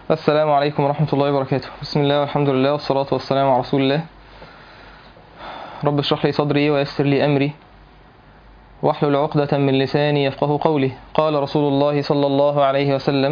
السلام عليكم ورحمة الله وبركاته بسم الله والحمد لله والصلاة والسلام على رسول الله رب اشرح لي صدري ويسر لي أمري واحلل عقدة من لساني يفقه قولي قال رسول الله صلى الله عليه وسلم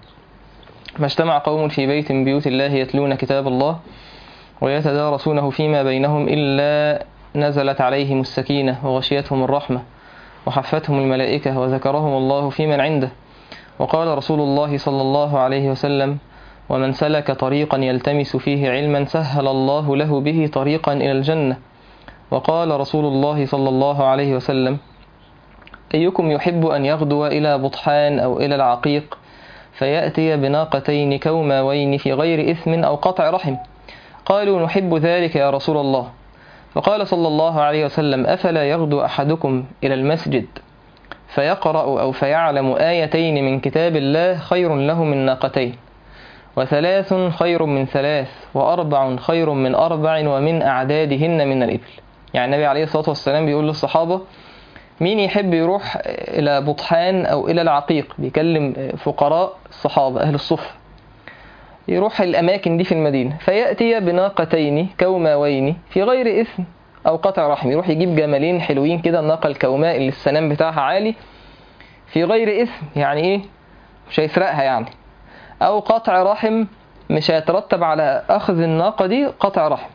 ما اجتمع قوم في بيت من بيوت الله يتلون كتاب الله ويتدارسونه فيما بينهم إلا نزلت عليهم السكينة وغشيتهم الرحمة وحفتهم الملائكة وذكرهم الله في من عنده وقال رسول الله صلى الله عليه وسلم ومن سلك طريقا يلتمس فيه علما سهل الله له به طريقا إلى الجنة وقال رسول الله صلى الله عليه وسلم أيكم يحب أن يغدو إلى بطحان أو إلى العقيق فيأتي بناقتين كوماوين في غير إثم أو قطع رحم قالوا نحب ذلك يا رسول الله فقال صلى الله عليه وسلم أفلا يغدو أحدكم إلى المسجد فيقرأ أو فيعلم آيتين من كتاب الله خير له من ناقتين وثلاث خير من ثلاث وأربع خير من أربع ومن أعدادهن من الإبل يعني النبي عليه الصلاة والسلام بيقول للصحابة مين يحب يروح إلى بطحان أو إلى العقيق بيكلم فقراء الصحابة أهل الصفة يروح الأماكن دي في المدينة فيأتي بناقتين كوماوين في غير إثم أو قطع رحم يروح يجيب جملين حلوين كده الناقة الكوماء اللي السنام بتاعها عالي في غير إثم يعني إيه مش هيسرقها يعني أو قطع رحم مش هيترتب على أخذ الناقة دي قطع رحم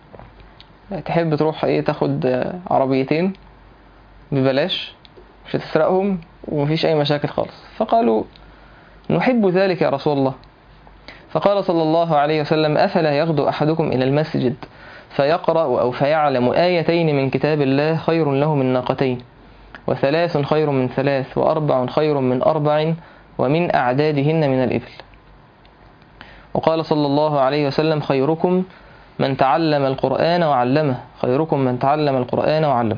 تحب تروح إيه تاخد عربيتين ببلاش مش هتسرقهم ومفيش أي مشاكل خالص فقالوا نحب ذلك يا رسول الله فقال صلى الله عليه وسلم أفلا يغدو أحدكم إلى المسجد فيقرأ أو فيعلم آيتين من كتاب الله خير له من ناقتين وثلاث خير من ثلاث وأربع خير من أربع ومن أعدادهن من الإبل وقال صلى الله عليه وسلم خيركم من تعلم القرآن وعلمه خيركم من تعلم القرآن وعلمه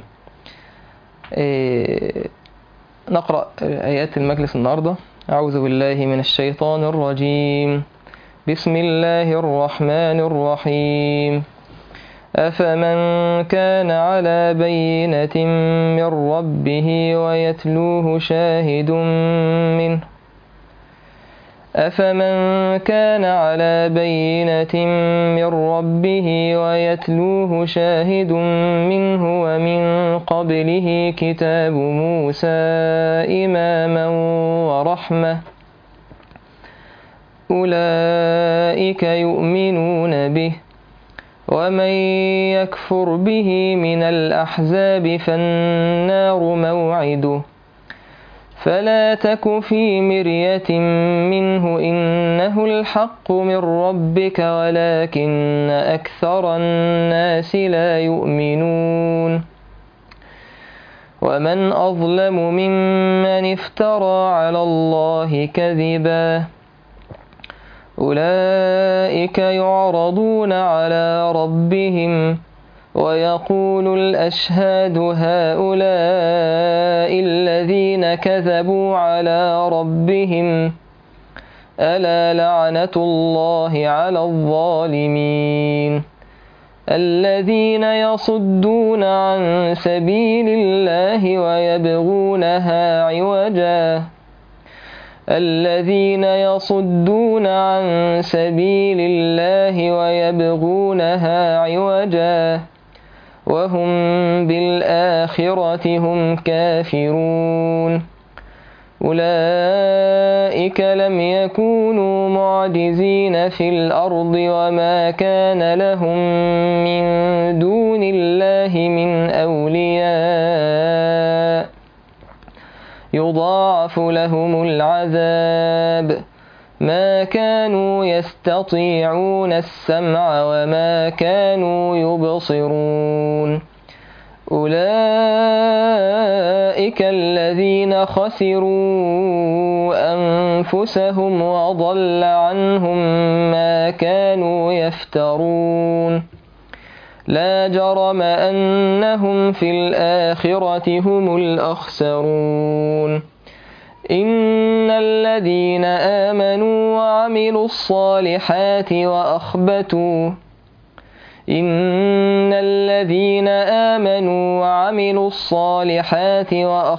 إيه نقرأ آيات المجلس النهاردة أعوذ بالله من الشيطان الرجيم بسم الله الرحمن الرحيم أفمن كان على بينة من ربه ويتلوه شاهد منه أفمن كان على بينة من ربه ويتلوه شاهد منه ومن قبله كتاب موسى إماما ورحمة أولئك يؤمنون به ومن يكفر به من الأحزاب فالنار موعده فلا تك في مرية منه إنه الحق من ربك ولكن أكثر الناس لا يؤمنون ومن أظلم ممن افترى على الله كذبا أولئك يعرضون على ربهم ويقول الأشهاد هؤلاء الذين كذبوا على ربهم ألا لعنة الله على الظالمين الذين يصدون عن سبيل الله ويبغونها عوجا الذين يصدون عن سبيل الله ويبغونها عوجا وهم بالآخرة هم كافرون أولئك لم يكونوا معجزين في الأرض وما كان لهم من دون الله من أولياء يضاعف لهم العذاب ما كانوا يستطيعون السمع وما كانوا يبصرون أولئك الذين خسروا أنفسهم وضل عنهم ما كانوا يفترون لا جرم أنهم في الآخرة هم الأخسرون إن الذين آمنوا وعملوا الصالحات وأخبتوا إن الذين آمنوا وعملوا الصالحات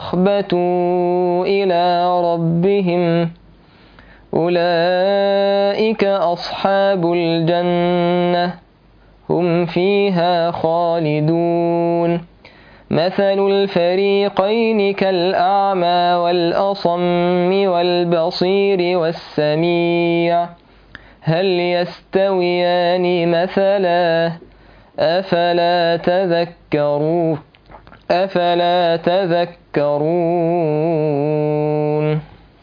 وأخبتوا إلى ربهم أولئك أولئك أصحاب الجنة هم فيها خالدون مثل الفريقين كالأعمى والأصم والبصير والسميع هل يستويان مثلا أفلا تذكرون أفلا تذكرون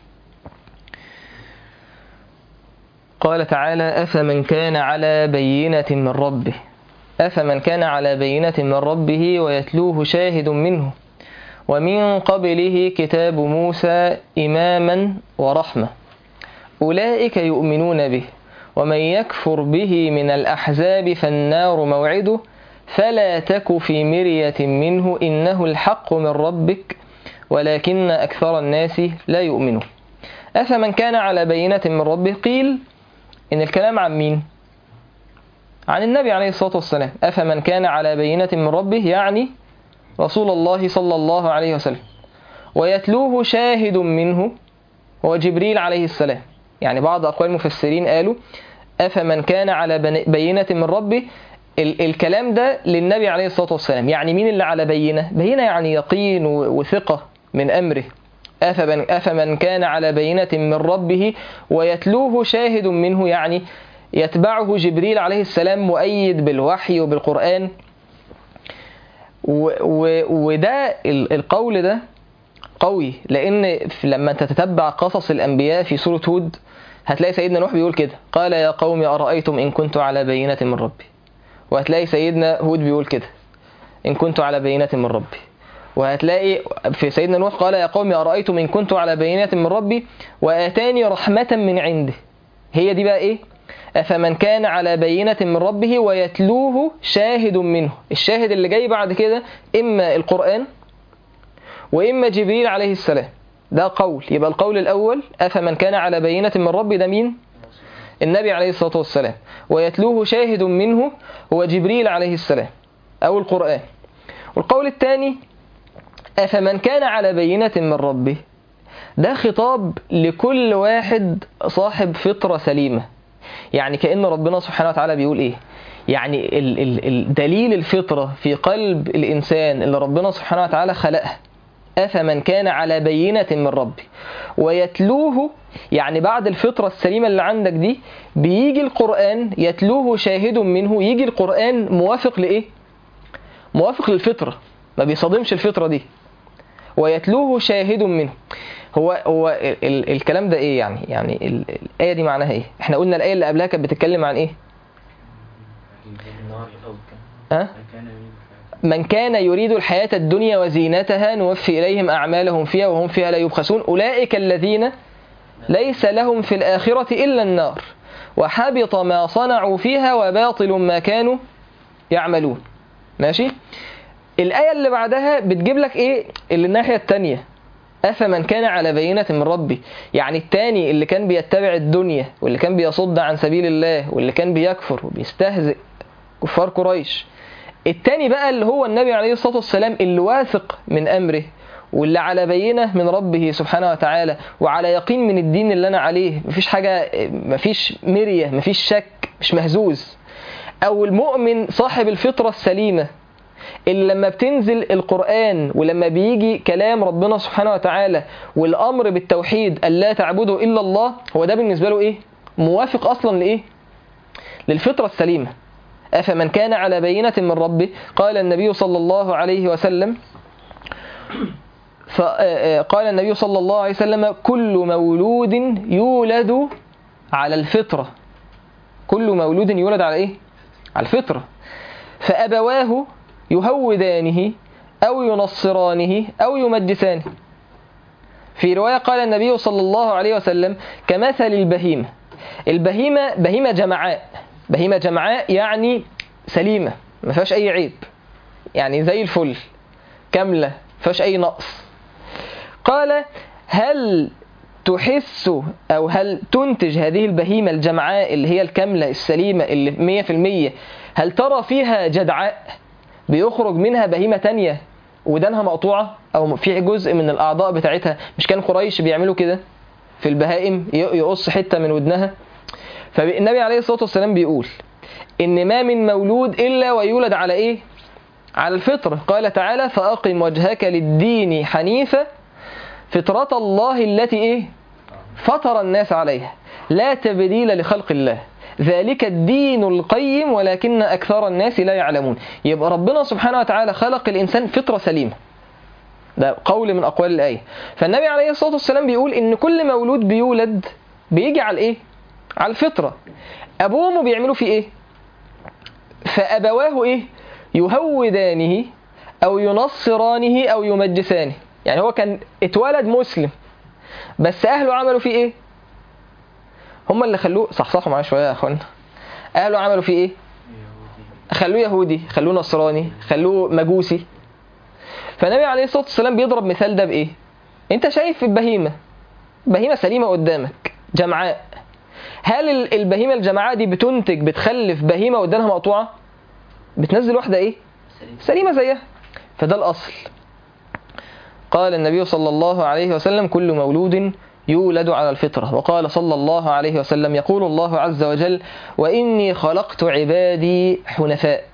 قال تعالى أفمن كان على بينة من ربه أفمن كان على بينة من ربه ويتلوه شاهد منه ومن قبله كتاب موسى إماما ورحمة أولئك يؤمنون به ومن يكفر به من الأحزاب فالنار موعده فلا تك في مرية منه إنه الحق من ربك ولكن أكثر الناس لا يؤمنون أفمن كان على بينة من ربه قيل إن الكلام عن مين؟ عن النبي عليه الصلاة والسلام أفمن كان على بينة من ربه يعني رسول الله صلى الله عليه وسلم ويتلوه شاهد منه هو جبريل عليه السلام يعني بعض أقوال المفسرين قالوا أفمن كان على بينة من ربه ال الكلام ده للنبي عليه الصلاة والسلام يعني مين اللي على بينة بينة يعني يقين وثقة من أمره أفمن, أفمن كان على بينة من ربه ويتلوه شاهد منه يعني يتبعه جبريل عليه السلام مؤيد بالوحي وبالقرآن و و وده القول ده قوي لأن لما تتتبع قصص الأنبياء في سورة هود هتلاقي سيدنا نوح بيقول كده قال يا قوم أرأيتم إن كنت على بينة من ربي وهتلاقي سيدنا هود بيقول كده إن كنت على بينة من ربي وهتلاقي في سيدنا نوح قال يا قوم أرأيتم إن كنت على بينة من ربي وآتاني رحمة من عنده هي دي بقى إيه أفمن كان على بينة من ربه ويتلوه شاهد منه الشاهد اللي جاي بعد كده إما القرآن وإما جبريل عليه السلام ده قول يبقى القول الأول أفمن كان على بينة من ربه ده مين النبي عليه الصلاة والسلام ويتلوه شاهد منه هو جبريل عليه السلام أو القرآن والقول الثاني أفمن كان على بينة من ربه ده خطاب لكل واحد صاحب فطرة سليمة يعني كأن ربنا سبحانه وتعالى بيقول إيه يعني ال ال ال دليل الفطرة في قلب الإنسان اللي ربنا سبحانه وتعالى خلقها أفمن كان على بينة من ربه ويتلوه يعني بعد الفطرة السليمة اللي عندك دي بيجي القرآن يتلوه شاهد منه يجي القرآن موافق لإيه موافق للفطرة ما بيصادمش الفطرة دي ويتلوه شاهد منه هو هو ال ال الكلام ده ايه يعني يعني ال الآية دي معناها ايه احنا قلنا الآية اللي قبلها كانت بتتكلم عن ايه أه؟ من كان يريد الحياة الدنيا وزينتها نوفي إليهم أعمالهم فيها وهم فيها لا يبخسون أولئك الذين ليس لهم في الآخرة إلا النار وحبط ما صنعوا فيها وباطل ما كانوا يعملون ماشي الآية اللي بعدها بتجيب لك إيه اللي الناحية التانية أفمن كان على بينة من ربي يعني التاني اللي كان بيتبع الدنيا واللي كان بيصد عن سبيل الله واللي كان بيكفر وبيستهزئ كفار قريش التاني بقى اللي هو النبي عليه الصلاة والسلام اللي واثق من أمره واللي على بينة من ربه سبحانه وتعالى وعلى يقين من الدين اللي أنا عليه مفيش حاجة مفيش مرية مفيش شك مش مهزوز أو المؤمن صاحب الفطرة السليمة اللي لما بتنزل القرآن ولما بيجي كلام ربنا سبحانه وتعالى والأمر بالتوحيد ألا تعبدوا إلا الله هو ده بالنسبة له إيه؟ موافق أصلا لإيه؟ للفطرة السليمة أفمن كان على بينة من ربه قال النبي صلى الله عليه وسلم فقال النبي صلى الله عليه وسلم كل مولود يولد على الفطرة كل مولود يولد على إيه؟ على الفطرة فأبواه يهودانه أو ينصرانه أو يمجسانه في رواية قال النبي صلى الله عليه وسلم كمثل البهيمة البهيمة بهيمة جمعاء بهيمة جمعاء يعني سليمة ما فيهاش أي عيب يعني زي الفل كاملة ما فيهاش أي نقص قال هل تحس أو هل تنتج هذه البهيمة الجمعاء اللي هي الكاملة السليمة اللي مية في المية هل ترى فيها جدعاء بيخرج منها بهيمة تانية ودانها مقطوعة أو في جزء من الأعضاء بتاعتها مش كان قريش بيعملوا كده في البهائم يقص حتة من ودنها فالنبي عليه الصلاة والسلام بيقول إن ما من مولود إلا ويولد على إيه؟ على الفطرة قال تعالى فأقم وجهك للدين حنيفة فطرة الله التي إيه؟ فطر الناس عليها لا تبديل لخلق الله ذلك الدين القيم ولكن أكثر الناس لا يعلمون يبقى ربنا سبحانه وتعالى خلق الإنسان فطرة سليمة ده قول من أقوال الآية فالنبي عليه الصلاة والسلام بيقول إن كل مولود بيولد بيجي على الإيه؟ على الفطرة أبوه وأمه بيعملوا فيه إيه؟ فأبواه إيه؟ يهودانه أو ينصرانه أو يمجسانه يعني هو كان اتولد مسلم بس أهله عملوا فيه إيه؟ هم اللي خلوه صحصحوا معايا شوية يا أخوانا أهله عملوا فيه إيه؟ خلوه يهودي خلوه نصراني خلوه مجوسي فالنبي عليه الصلاة والسلام بيضرب مثال ده بإيه؟ أنت شايف البهيمة بهيمة سليمة قدامك جمعاء هل ال- البهيمة الجمعاء دي بتنتج بتخلف بهيمة ودانها مقطوعة؟ بتنزل واحدة إيه؟ سليمة زيها فده الأصل قال النبي صلى الله عليه وسلم كل مولود يولد على الفطرة وقال صلى الله عليه وسلم يقول الله عز وجل وإني خلقت عبادي حنفاء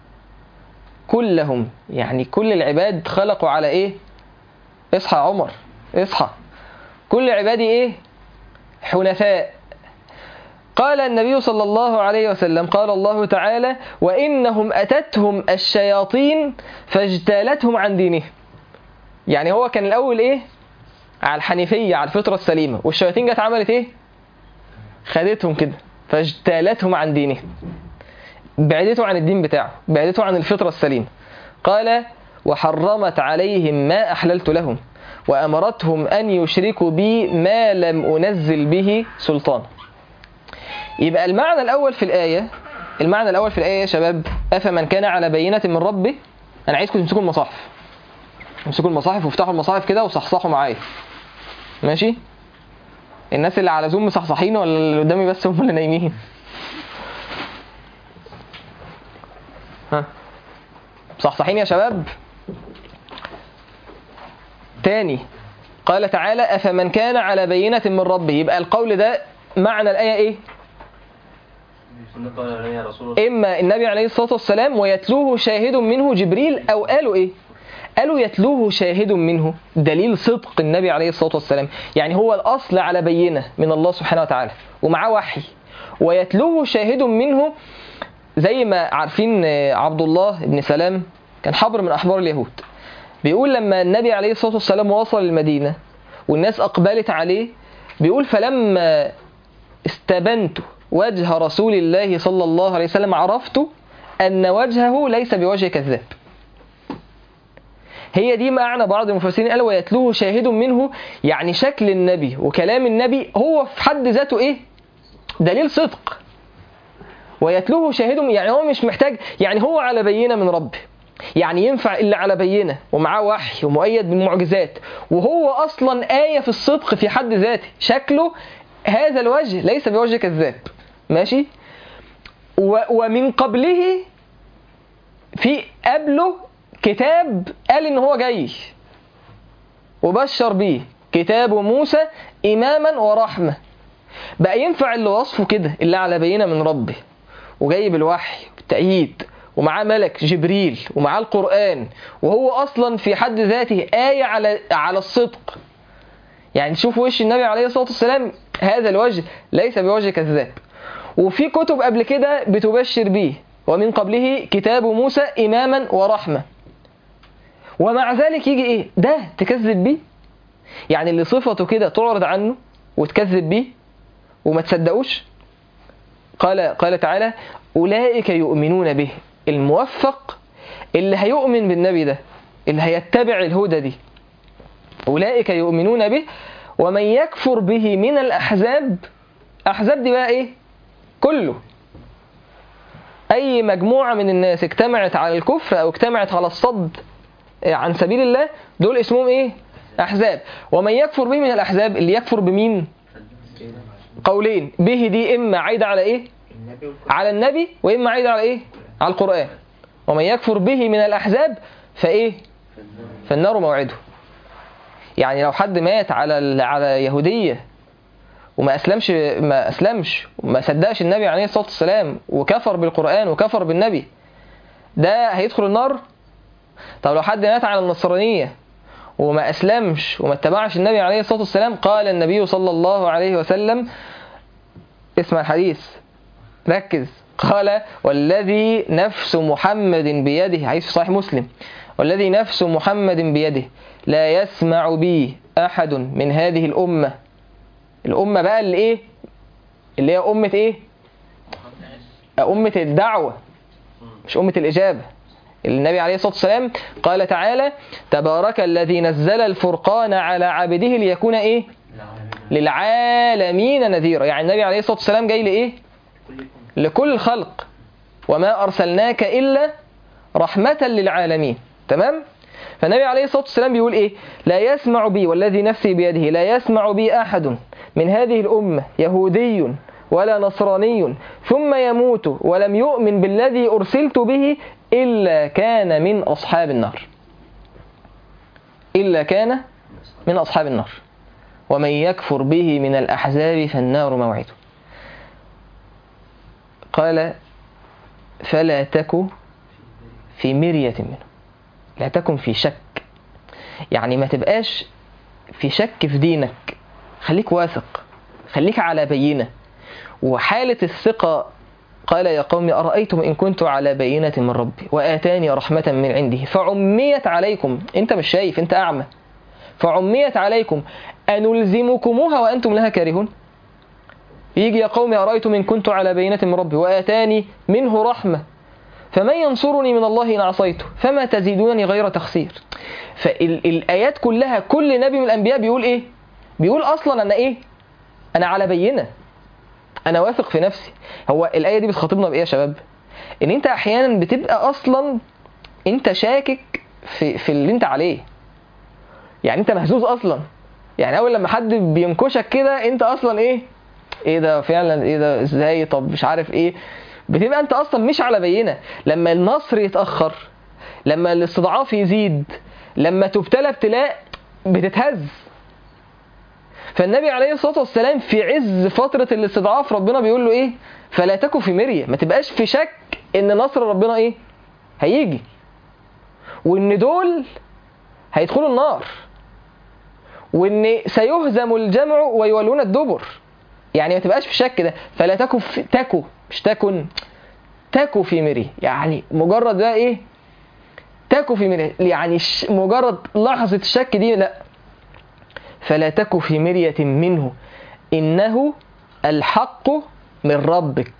كلهم يعني كل العباد خلقوا على إيه اصحى يا عمر اصحى كل عبادي إيه حنفاء قال النبي صلى الله عليه وسلم قال الله تعالى وإنهم أتتهم الشياطين فاجتالتهم عن دينهم يعني هو كان الأول إيه على الحنيفية على الفطرة السليمة والشياطين جت عملت إيه خدتهم كده فاجتالتهم عن دينهم بعدته عن الدين بتاعه بعدته عن الفطرة السليمة قال وحرمت عليهم ما أحللت لهم وأمرتهم أن يشركوا بي ما لم أنزل به سلطان يبقى المعنى الأول في الآية المعنى الأول في الآية يا شباب أفمن كان على بينة من ربه أنا عايزكم تمسكوا المصاحف امسكوا المصاحف وافتحوا المصاحف كده وصحصحوا معايا ماشي الناس اللي على زوم مصحصحين ولا اللي قدامي بس هم اللي نايمين ها مصحصحين يا شباب تاني قال تعالى أفمن كان على بينة من ربه يبقى القول ده معنى الآية إيه قال يا رسول الله إما النبي عليه الصلاة والسلام ويتلوه شاهد منه جبريل أو قالوا إيه قالوا يتلوه شاهد منه دليل صدق النبي عليه الصلاة والسلام يعني هو الأصل على بينة من الله سبحانه وتعالى ومعاه وحي ويتلوه شاهد منه زي ما عارفين آه، عبد الله بن سلام كان حبر من أحبار اليهود بيقول لما النبي عليه الصلاة والسلام وصل المدينة والناس أقبلت عليه بيقول فلما استبنت وجه رسول الله صلى الله عليه وسلم عرفت أن وجهه ليس بوجه كذاب هي دي معنى بعض المفسرين قالوا ويتلوه شاهد منه يعني شكل النبي وكلام النبي هو في حد ذاته ايه دليل صدق ويتلوه شاهد يعني هو مش محتاج يعني هو على بينة من ربه يعني ينفع إلا على بينة ومعاه وحي ومؤيد بالمعجزات وهو أصلا آية في الصدق في حد ذاته شكله هذا الوجه ليس بوجه كذاب ماشي و ومن قبله في قبله كتاب قال ان هو جاي وبشر بيه كتاب موسى اماما ورحمه بقى ينفع اللي وصفه كده اللي على بينه من ربه وجاي بالوحي بالتأييد ومعاه ملك جبريل ومعاه القرآن وهو أصلا في حد ذاته آية على على الصدق يعني شوف وش النبي عليه الصلاة والسلام هذا الوجه ليس بوجه كذاب وفي كتب قبل كده بتبشر بيه ومن قبله كتاب موسى إماما ورحمة ومع ذلك يجي إيه ده تكذب بيه يعني اللي صفته كده تعرض عنه وتكذب بيه وما تصدقوش قال قال تعالى أولئك يؤمنون به الموفق اللي هيؤمن بالنبي ده اللي هيتبع الهدى دي أولئك يؤمنون به ومن يكفر به من الأحزاب أحزاب دي بقى إيه كله أي مجموعة من الناس اجتمعت على الكفر أو اجتمعت على الصد عن سبيل الله دول اسمهم إيه أحزاب ومن يكفر به من الأحزاب اللي يكفر بمين قولين به دي إما عايدة على إيه على النبي وإما عايدة على إيه على القرآن ومن يكفر به من الأحزاب فإيه فالنار موعده يعني لو حد مات على ال- على يهودية وما اسلمش ما اسلمش وما صدقش النبي عليه الصلاه والسلام وكفر بالقران وكفر بالنبي ده هيدخل النار طب لو حد مات على النصرانيه وما اسلمش وما اتبعش النبي عليه الصلاه والسلام قال النبي صلى الله عليه وسلم اسمع الحديث ركز قال والذي نفس محمد بيده حديث في صحيح مسلم والذي نفس محمد بيده لا يسمع بي احد من هذه الامه الامه بقى اللي ايه اللي هي امه ايه امه الدعوه مش امه الاجابه النبي عليه الصلاه والسلام قال تعالى تبارك الذي نزل الفرقان على عبده ليكون ايه للعالمين نذيرا يعني النبي عليه الصلاه والسلام جاي لايه لكل الخلق وما ارسلناك الا رحمه للعالمين تمام فالنبي عليه الصلاه والسلام بيقول ايه لا يسمع بي والذي نفسي بيده لا يسمع بي احد من هذه الامه يهودي ولا نصراني ثم يموت ولم يؤمن بالذي ارسلت به الا كان من اصحاب النار الا كان من اصحاب النار ومن يكفر به من الأحزاب فالنار موعده قال فلا تك في مرية منه لا تكن في شك يعني ما تبقاش في شك في دينك خليك واثق خليك على بينة وحالة الثقة قال يا قوم أرأيتم إن كنت على بينة من ربي وآتاني رحمة من عنده فعميت عليكم أنت مش شايف أنت أعمى فعميت عليكم أنلزمكموها وأنتم لها كارهون يجي يا قوم أرأيتم إن كنت على بينة من ربي وآتاني منه رحمة فمن ينصرني من الله إن عصيته فما تزيدونني غير تخسير فالآيات كلها كل نبي من الأنبياء بيقول إيه بيقول أصلا أنا إيه أنا على بينة أنا واثق في نفسي هو الآية دي بتخاطبنا بإيه يا شباب إن أنت أحيانا بتبقى أصلا أنت شاكك في, في اللي أنت عليه يعني أنت مهزوز أصلا يعني اول لما حد بينكشك كده انت اصلا ايه ايه ده فعلا ايه ده ازاي طب مش عارف ايه بتبقى انت اصلا مش على بينه لما النصر يتاخر لما الاستضعاف يزيد لما تبتلى ابتلاء بتتهز فالنبي عليه الصلاه والسلام في عز فتره الاستضعاف ربنا بيقول له ايه فلا تكن في مريه ما تبقاش في شك ان نصر ربنا ايه هيجي وان دول هيدخلوا النار وان سيهزم الجمع ويولون الدبر يعني ما تبقاش في شك ده فلا تكن في تكو مش تكن تكو في مري يعني مجرد ده ايه تكو في مري يعني مجرد لحظة الشك دي لا فلا تكو في مرية منه إنه الحق من ربك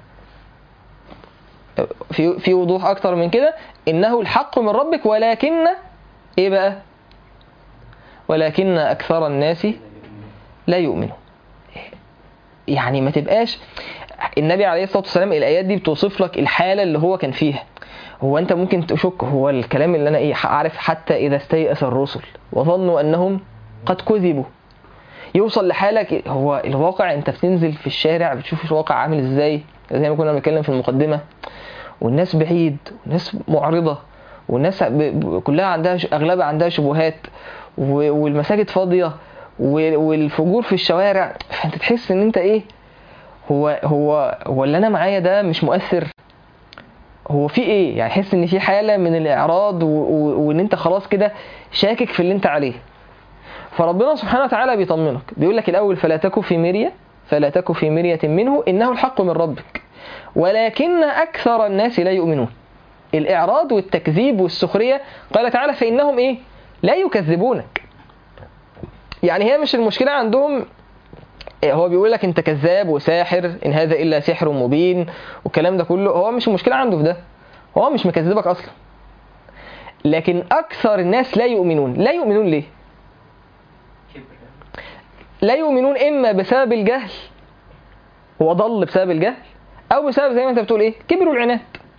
في في وضوح أكتر من كده إنه الحق من ربك ولكن إيه بقى ولكن أكثر الناس لا يؤمنون يعني ما تبقاش النبي عليه الصلاة والسلام الآيات دي بتوصف لك الحالة اللي هو كان فيها هو أنت ممكن تشك هو الكلام اللي أنا إيه عارف حتى إذا استيأس الرسل وظنوا أنهم قد كذبوا يوصل لحالة هو الواقع أنت بتنزل في الشارع بتشوف الواقع عامل إزاي زي ما كنا بنتكلم في المقدمة والناس بعيد والناس معرضة والناس كلها عندها أغلبها عندها شبهات والمساجد فاضية والفجور في الشوارع فانت تحس ان انت ايه هو هو هو اللي انا معايا ده مش مؤثر هو في ايه يعني تحس ان في حاله من الاعراض وان انت خلاص كده شاكك في اللي انت عليه فربنا سبحانه وتعالى بيطمنك بيقول لك الاول فلا تكن في مريه فلا تكن في مريه منه انه الحق من ربك ولكن اكثر الناس لا يؤمنون الاعراض والتكذيب والسخريه قال تعالى فانهم ايه لا يكذبونك يعني هي مش المشكلة عندهم هو بيقول لك انت كذاب وساحر ان هذا الا سحر مبين والكلام ده كله هو مش المشكلة عنده في ده هو مش مكذبك اصلا لكن اكثر الناس لا يؤمنون لا يؤمنون ليه لا يؤمنون اما بسبب الجهل هو ضل بسبب الجهل او بسبب زي ما انت بتقول ايه كبروا العناد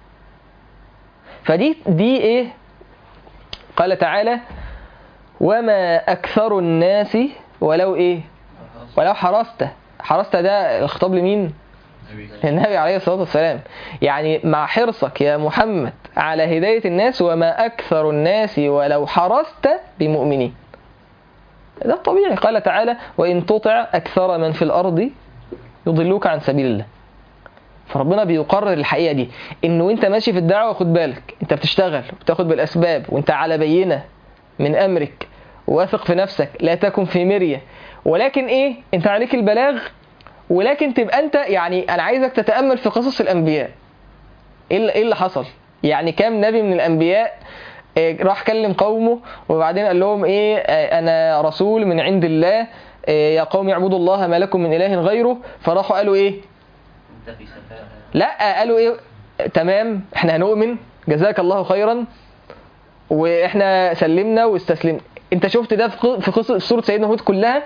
فدي دي ايه قال تعالى وما أكثر الناس ولو إيه ولو حرست حرست ده الخطاب لمين النبي عليه الصلاة والسلام يعني مع حرصك يا محمد على هداية الناس وما أكثر الناس ولو حرست بمؤمنين ده الطبيعي قال تعالى وإن تطع أكثر من في الأرض يضلوك عن سبيل الله فربنا بيقرر الحقيقة دي إنه أنت ماشي في الدعوة خد بالك أنت بتشتغل وبتاخد بالأسباب وأنت على بينة من أمرك واثق في نفسك لا تكن في مرية ولكن إيه أنت عليك البلاغ ولكن تبقى أنت يعني أنا عايزك تتأمل في قصص الأنبياء إيه اللي- إيه اللي حصل يعني كام نبي من الأنبياء إيه، راح كلم قومه وبعدين قال لهم ايه آه، انا رسول من عند الله إيه، يا قوم اعبدوا الله ما لكم من اله غيره فراحوا قالوا ايه انت في سفاهة لا قالوا ايه تمام احنا هنؤمن جزاك الله خيرا واحنا سلمنا واستسلمنا انت شفت ده في ق- في قصه سوره سيدنا هود كلها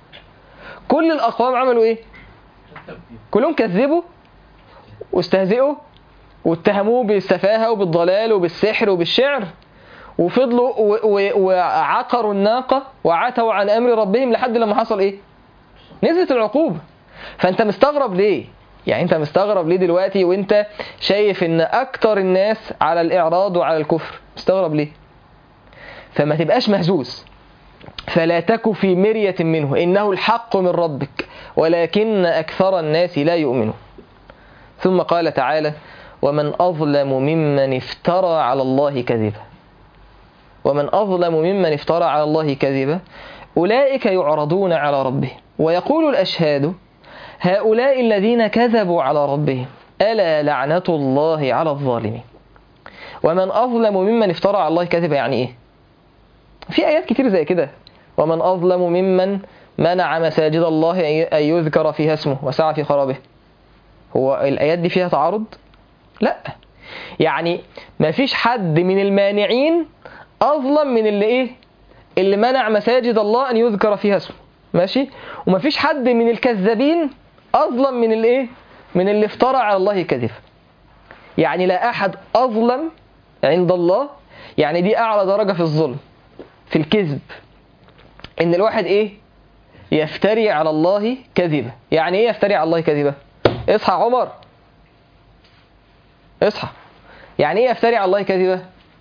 كل الاقوام عملوا ايه كلهم كذبوا واستهزئوا واتهموه بالسفاهه وبالضلال وبالسحر وبالشعر وفضلوا و- و- وعقروا الناقه وعتوا عن امر ربهم لحد لما حصل ايه نزلت العقوبه فانت مستغرب ليه يعني انت مستغرب ليه دلوقتي وانت شايف ان اكتر الناس على الاعراض وعلى الكفر مستغرب ليه فما تبقاش مهزوز فلا تك في مرية منه إنه الحق من ربك ولكن أكثر الناس لا يؤمنون ثم قال تعالى ومن أظلم ممن افترى على الله كذبا ومن أظلم ممن افترى على الله كذبا أولئك يعرضون على ربهم ويقول الأشهاد هؤلاء الذين كذبوا على ربهم ألا لعنة الله على الظالمين ومن أظلم ممن افترى على الله كذبا يعني إيه في آيات كتير زي كده ومن أظلم ممن منع مساجد الله أن يذكر فيها اسمه وسعى في خرابه هو الآيات دي فيها تعارض لا يعني ما فيش حد من المانعين أظلم من اللي إيه اللي منع مساجد الله أن يذكر فيها اسمه ماشي وما فيش حد من الكذابين أظلم من اللي إيه من اللي افترى على الله كذب يعني لا أحد أظلم عند الله يعني دي أعلى درجة في الظلم في الكذب ان الواحد ايه يفتري على الله كذبا يعني ايه يفتري على الله كذبا اصحى عمر اصحى يعني ايه يفتري على الله كذبا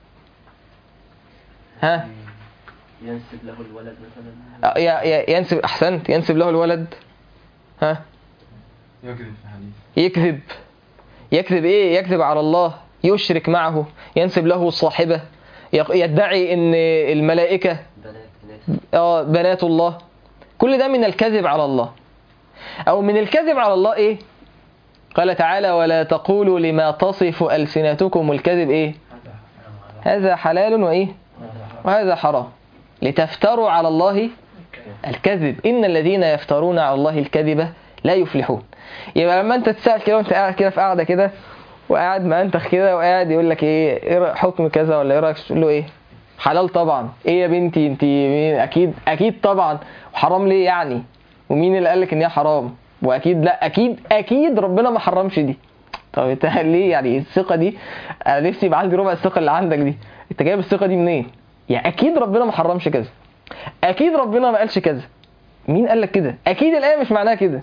ها ينسب له الولد مثلا آه، يا- يا- ينسب احسنت ينسب له الولد ها يكذب في حديث يكذب يكذب ايه يكذب على الله يشرك معه ينسب له الصاحبه يق- يدعي ان الملائكه بنات ناس اه بنات الله كل ده من الكذب على الله او من الكذب على الله ايه قال تعالى ولا تقولوا لما تصف ألسنتكم الكذب ايه هذا حلال وايه وهذا حرام لتفتروا على الله الكذب ان الذين يفترون على الله الكذب لا يفلحون يبقى لما انت تسال كده وانت قاعد كده في قاعده كده وقاعد مأنتخ كده وقاعد يقول لك ايه ايه رأي- حكم كذا ولا ايه رايك تقول له ايه حلال طبعا ايه يا بنتي انت مين اكيد اكيد طبعا وحرام ليه يعني ومين اللي قال لك ان هي حرام واكيد لا اكيد اكيد ربنا ما حرمش دي طب انت ليه يعني الثقه دي انا نفسي يبقى عندي ربع الثقه اللي عندك دي انت جايب الثقه دي منين يعني اكيد ربنا ما حرمش كذا اكيد ربنا ما قالش كذا مين قال لك كده اكيد الايه مش معناها كده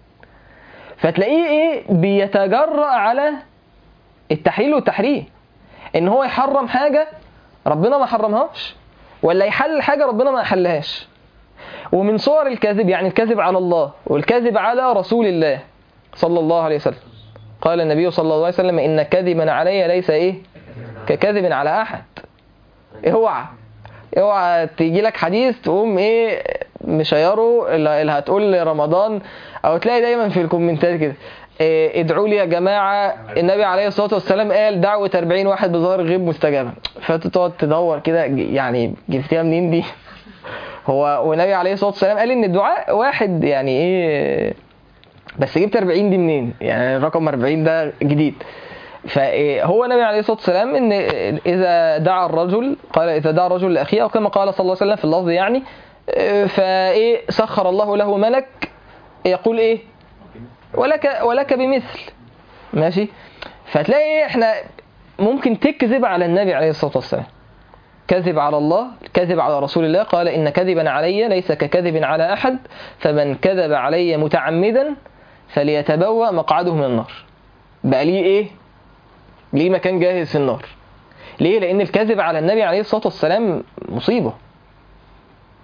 فتلاقيه ايه بيتجرأ على التحليل والتحريم ان هو يحرم حاجه ربنا ما حرمهاش ولا يحلل حاجه ربنا ما حلهاش ومن صور الكذب يعني الكذب على الله والكذب على رسول الله صلى الله عليه وسلم قال النبي صلى الله عليه وسلم ان كذبا علي ليس ايه ككذب على احد اوعى اوعى تيجي لك حديث تقوم ايه مشيره اللي اللي هتقول رمضان او تلاقي دايما في الكومنتات كده إيه ادعوا لي يا جماعه النبي عليه الصلاه والسلام قال دعوه 40 واحد بظاهر غيب مستجابه فتقعد تدور كده يعني جبتيها منين دي هو والنبي عليه الصلاه والسلام قال ان الدعاء واحد يعني ايه بس جبت 40 دي منين يعني رقم 40 ده جديد فهو النبي عليه الصلاه والسلام ان اذا دعا الرجل قال اذا دعا الرجل لاخيه او كما قال صلى الله عليه وسلم في اللفظ يعني فايه سخر الله له ملك يقول ايه ولك ولك بمثل ماشي فتلاقي إيه احنا ممكن تكذب على النبي عليه الصلاه والسلام كذب على الله كذب على رسول الله قال إن كذبا علي ليس ككذب على أحد فمن كذب علي متعمدا فليتبوأ مقعده من النار بقى ليه إيه ليه مكان جاهز في النار ليه لأن الكذب على النبي عليه الصلاة والسلام مصيبة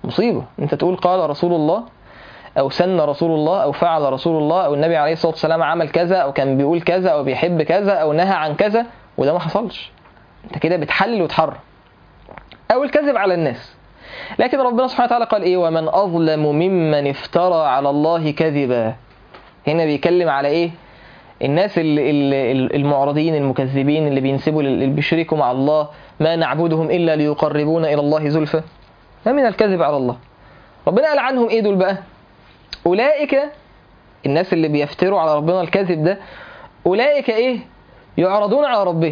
مصيبة انت تقول قال رسول الله او سن رسول الله او فعل رسول الله او النبي عليه الصلاة والسلام عمل كذا او كان بيقول كذا او بيحب كذا او نهى عن كذا وده ما حصلش انت كده بتحلل وتحرم او الكذب على الناس لكن ربنا سبحانه وتعالى قال ايه ومن اظلم ممن افترى على الله كذبا هنا بيتكلم على ايه الناس ال- ال- المعرضين المكذبين اللي بينسبوا لل- اللي بيشركوا مع الله ما نعبدهم الا ليقربونا الى الله زلفى ده من الكذب على الله ربنا قال عنهم ايه دول بقى اولئك الناس اللي بيفتروا على ربنا الكذب ده اولئك ايه يعرضون على ربهم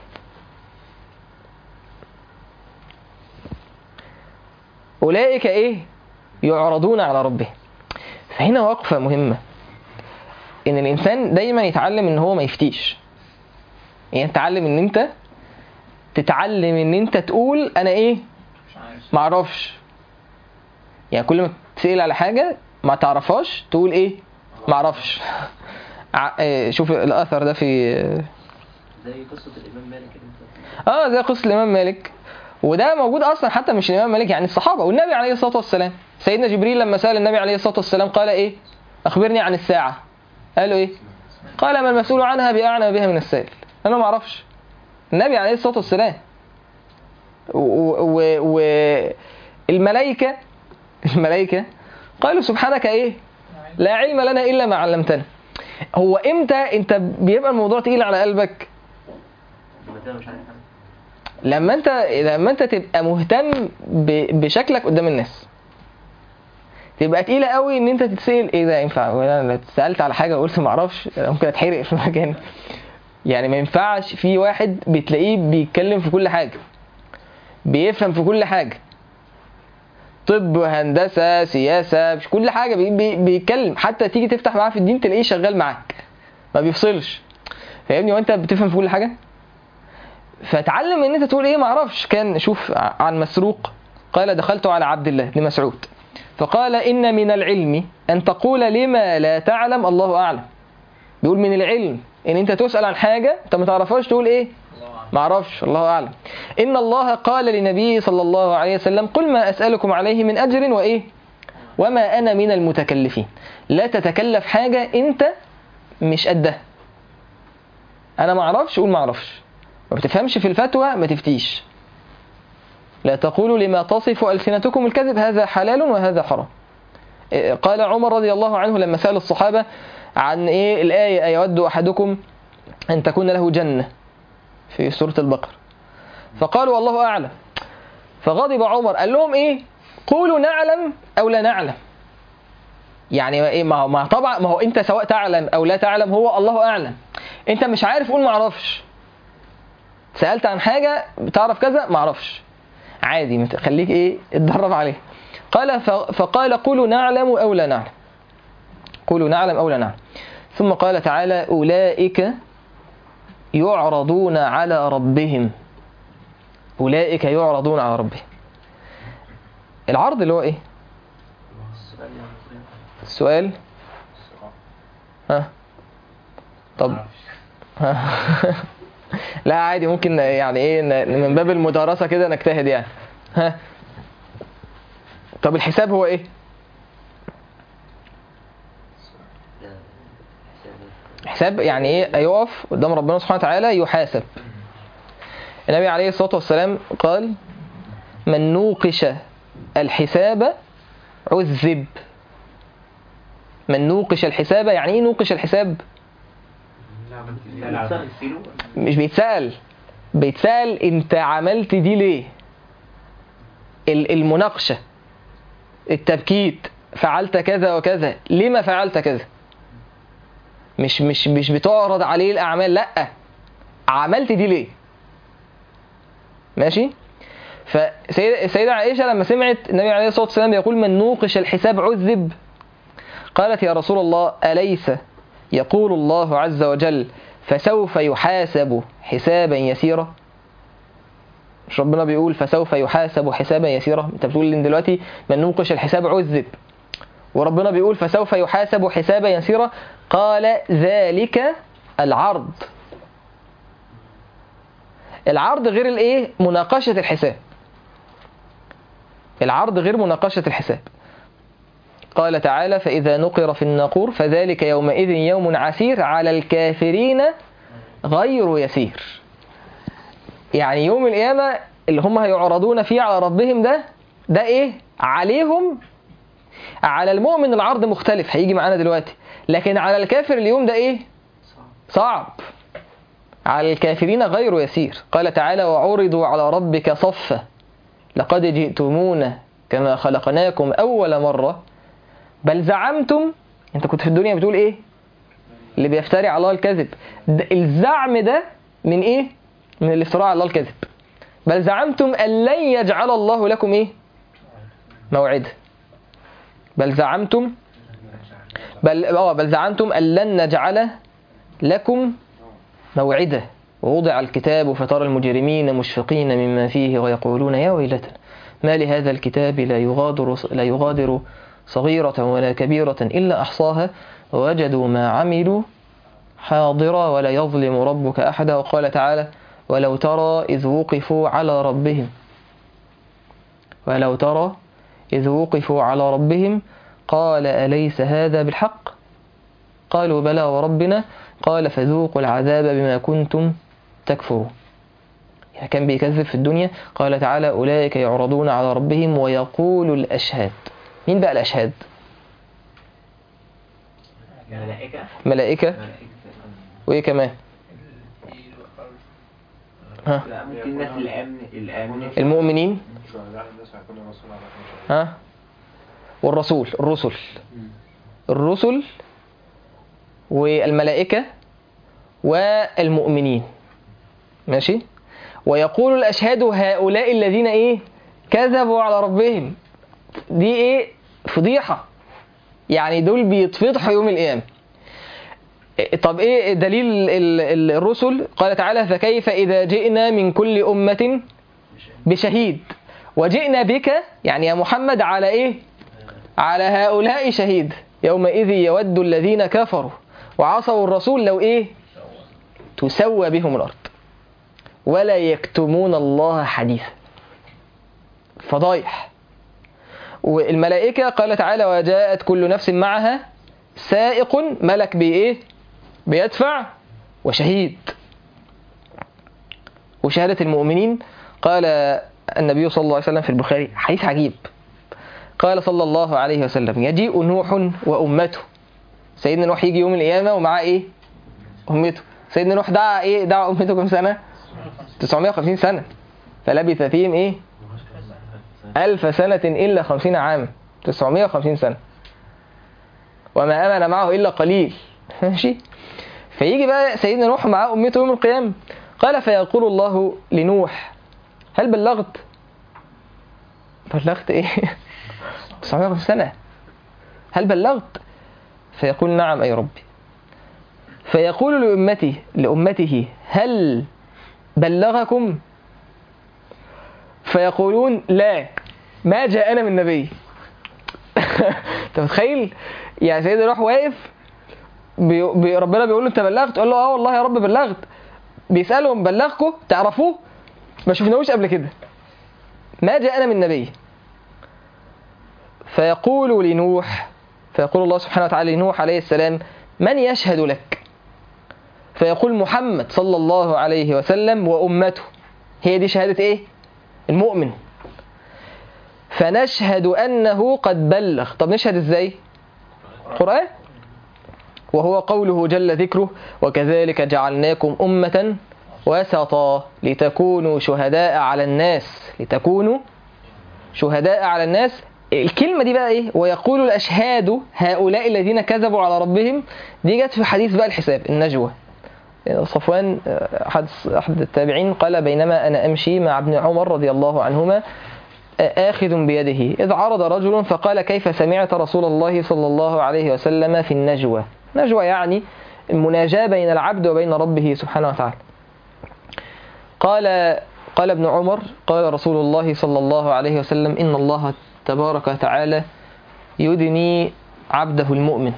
أولئك إيه؟ يعرضون على ربهم. فهنا وقفة مهمة. إن الإنسان دايما يتعلم إن هو ما يفتيش. يعني تتعلم إن أنت تتعلم إن أنت تقول أنا إيه؟ مش عارف معرفش. يعني كل ما تسأل على حاجة ما تعرفهاش تقول إيه؟ معرفش. ع- آه، شوف الأثر ده في زي قصة الإمام مالك اللي أنت اه زي قصه الامام مالك وده موجود اصلا حتى مش الامام مالك يعني الصحابه والنبي عليه الصلاه والسلام سيدنا جبريل لما سال النبي عليه الصلاه والسلام قال ايه اخبرني عن الساعه قال له ايه قال ما المسؤول عنها باعلم بها من السائل قال له ما اعرفش النبي عليه الصلاه والسلام والملائكه الملائكه قالوا سبحانك ايه لا علم لنا الا ما علمتنا هو امتى انت بيبقى الموضوع تقيل على قلبك لما تبقى مش عارف حاجة. لما انت لما انت تبقى مهتم ب- بشكلك قدام الناس تبقى تقيله قوي ان انت تتسال ايه ده ينفع ولا انا اتسالت على حاجه وقلت ما اعرفش ممكن اتحرق في مكان يعني ما ينفعش في واحد بتلاقيه بيتكلم في كل حاجه بيفهم في كل حاجه طب هندسه سياسه مش كل حاجه بي بي بيتكلم حتى تيجي تفتح معاه في الدين تلاقيه شغال معاك ما بيفصلش فاهمني وانت بتفهم في كل حاجه فتعلم ان انت تقول ايه معرفش كان شوف عن مسروق قال دخلت على عبد الله بن مسعود فقال ان من العلم ان تقول لما لا تعلم الله اعلم بيقول من العلم ان انت تسال عن حاجه انت ما تعرفهاش تقول ايه معرفش الله اعلم ان الله قال لنبيه صلى الله عليه وسلم قل ما اسالكم عليه من اجر وايه وما انا من المتكلفين لا تتكلف حاجه انت مش قدها انا ما اعرفش قول ما اعرفش ما بتفهمش في الفتوى ما تفتيش لا تقولوا لما تصف ألسنتكم الكذب هذا حلال وهذا حرام إيه، قال عمر رضي الله عنه لما سأل الصحابة عن إيه الآية أيود أحدكم أن تكون له جنة في سورة البقرة فقالوا والله أعلم فغضب عمر قال لهم إيه قولوا نعلم أو لا نعلم يعني ايه ما هو ما هو طبعا ما هو انت سواء تعلم او لا تعلم هو الله اعلم انت مش عارف قول ما اعرفش سالت عن حاجه بتعرف كذا ما اعرفش عادي مت- خليك ايه اتدرب عليه قال ف- فقال قولوا نعلم او لا نعلم قولوا نعلم او لا نعلم ثم قال تعالى اولئك يعرضون على ربهم اولئك يعرضون على ربهم العرض اللي هو ايه السؤال يعني مطلوب. السؤال ها طب لا عادي ممكن يعني ايه ن- من باب المدارسة كده نجتهد يعني ها طب الحساب هو ايه ده حساب حساب يعني ايه يقف قدام ربنا سبحانه وتعالى يحاسب النبي عليه الصلاة والسلام قال من نوقش الحساب عذب من نوقش الحساب يعني ايه نوقش الحساب السؤال فيلو مش بيتسأل بيتسأل انت عملت دي ليه ال- المناقشة التبكيت فعلت كذا وكذا لما فعلت كذا مش مش مش بتعرض عليه الأعمال لأ عملت دي ليه ماشي فسيدة عائشة لما سمعت النبي عليه الصلاة والسلام يقول من نوقش الحساب عذب قالت يا رسول الله أليس يقول الله عز وجل فسوف يحاسب حسابا يسيرا مش ربنا بيقول فسوف يحاسب حسابا يسيرا انت بتقول ان دلوقتي من نوقش الحساب عذب وربنا بيقول فسوف يحاسب حسابا يسيرا قال ذلك العرض العرض غير الايه مناقشة الحساب العرض غير مناقشة الحساب قال تعالى فإذا نقر في الناقور فذلك يومئذ يوم عسير على الكافرين غير يسير يعني يوم القيامة اللي هم هيعرضون فيه على ربهم ده ده ايه عليهم على المؤمن العرض مختلف هيجي معانا دلوقتي لكن على الكافر اليوم ده ايه صعب على الكافرين غير يسير قال تعالى وعرضوا على ربك صفا لقد جئتمونا كما خلقناكم أول مرة بل زعمتم انت كنت في الدنيا بتقول ايه اللي بيفتري على الله الكذب ده الزعم ده من ايه من الافتراء على الله الكذب بل زعمتم أن لن يجعل الله لكم ايه موعد بل زعمتم بل اه بل زعمتم أن لن نجعل لكم موعدا ووضع الكتاب فترى المجرمين مشفقين مما فيه ويقولون يا ويلتنا ما لهذا الكتاب لا يغادر لا يغادر صغيرة ولا كبيرة إلا أحصاها ووجدوا ما عملوا حاضرا ولا يظلم ربك أحدا وقال تعالى ولو ترى إذ وقفوا على ربهم ولو ترى إذ وقفوا على ربهم قال أليس هذا بالحق قالوا بلى وربنا قال فذوقوا العذاب بما كنتم تكفرون يعني كان بيكذب في الدنيا قال تعالى أولئك يعرضون على ربهم ويقول الأشهاد مين بقى الأشهاد ملائكة ملائكة ملائكة وإيه كمان ها لا ممكن الناس الأمن الأمن المؤمنين شهداء الناس هيكون الرسول على كل شيء ها والرسول الرسل الرسل والملائكة والمؤمنين ماشي ويقول الأشهاد هؤلاء الذين إيه كذبوا على ربهم دي إيه فضيحة يعني دول بيتفضحوا يوم القيامة إيه- طب إيه دليل ال- ال- الرسل قال تعالى فكيف إذا جئنا من كل أمة بشهيد وجئنا بك يعني يا محمد على إيه على هؤلاء شهيد يومئذ يود الذين كفروا وعصوا الرسول لو ايه تسوى بهم الارض ولا يكتمون الله حديثا فضايح والملائكة قال تعالى وجاءت كل نفس معها سائق ملك بإيه بيدفع وشهيد وشهادة المؤمنين قال النبي صلى الله عليه وسلم في البخاري حديث عجيب قال صلى الله عليه وسلم يجيء نوح وأمته سيدنا نوح يجي يوم القيامة ومعاه إيه؟ أمته سيدنا نوح دعا إيه؟ دعا أمته كم سنة؟ 950 سنة فلبث فيهم إيه؟ ألف سنة إلا خمسين عاما 950 سنة وما آمن معه إلا قليل ماشي فيجي بقى سيدنا نوح معاه أمته يوم القيامة قال فيقول الله لنوح هل بلغت؟ بلغت إيه؟ 950 سنة هل بلغت؟ فيقول نعم أي ربي فيقول لأمته لأمته هل بلغكم؟ فيقولون لا ما جاءنا من نبي انت متخيل يعني سيدنا نوح واقف بي... بي... ربنا بيقول له انت بلغت قال له اه والله يا رب بلغت بيسالهم بلغكم تعرفوه ما شفناهوش قبل كده ما جاءنا من نبي فيقول لنوح فيقول الله سبحانه وتعالى لنوح عليه السلام من يشهد لك فيقول محمد صلى الله عليه وسلم وأمته هي دي شهادة ايه المؤمن فنشهد أنه قد بلغ طب نشهد ازاي قرآن وهو قوله جل ذكره وكذلك جعلناكم أمة وسطا لتكونوا شهداء على الناس لتكونوا شهداء على الناس الكلمة دي بقى ايه ويقول الأشهاد هؤلاء الذين كذبوا على ربهم دي جت في حديث بقى الحساب النجوى صفوان أحد أحد التابعين قال بينما أنا أمشي مع ابن عمر رضي الله عنهما آخذ بيده إذ عرض رجل فقال كيف سمعت رسول الله صلى الله عليه وسلم في النجوى نجوى يعني المناجاة بين العبد وبين ربه سبحانه وتعالى قال قال ابن عمر قال رسول الله صلى الله عليه وسلم إن الله تبارك وتعالى يدني عبده المؤمن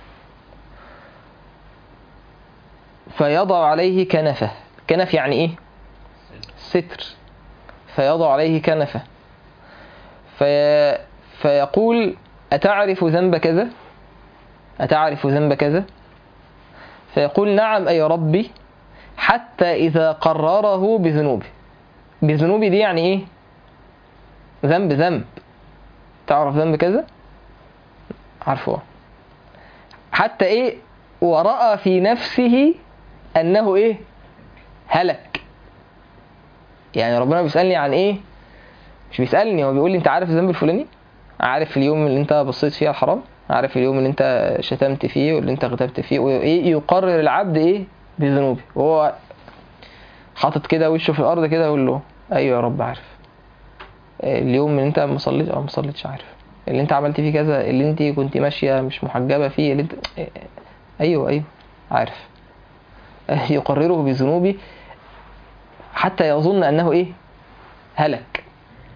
فيضع عليه كنفه كنف يعني ايه ستر فيضع عليه كنفه في فيقول أتعرف ذنب كذا أتعرف ذنب كذا فيقول نعم أي ربي حتى إذا قرره بذنوبه بذنوبي دي يعني إيه ذنب ذنب تعرف ذنب كذا عارفه حتى إيه ورأى في نفسه أنه إيه هلك يعني ربنا بيسألني عن إيه مش بيسألني هو بيقول لي أنت عارف الذنب الفلاني عارف اليوم اللي أنت بصيت فيه على الحرام عارف اليوم اللي أنت شتمت فيه واللي أنت غتبت فيه وإيه يقرر العبد إيه بذنوبه وهو حاطط كده وشه في الأرض كده يقول له أيوه يا رب عارف اليوم اللي أنت ما صليتش أو ما صليتش عارف اللي أنت عملت فيه كذا اللي أنت كنت ماشية مش محجبة فيه اللي أنت أيوه أيوه عارف يقرره بذنوبه حتى يظن أنه إيه هلك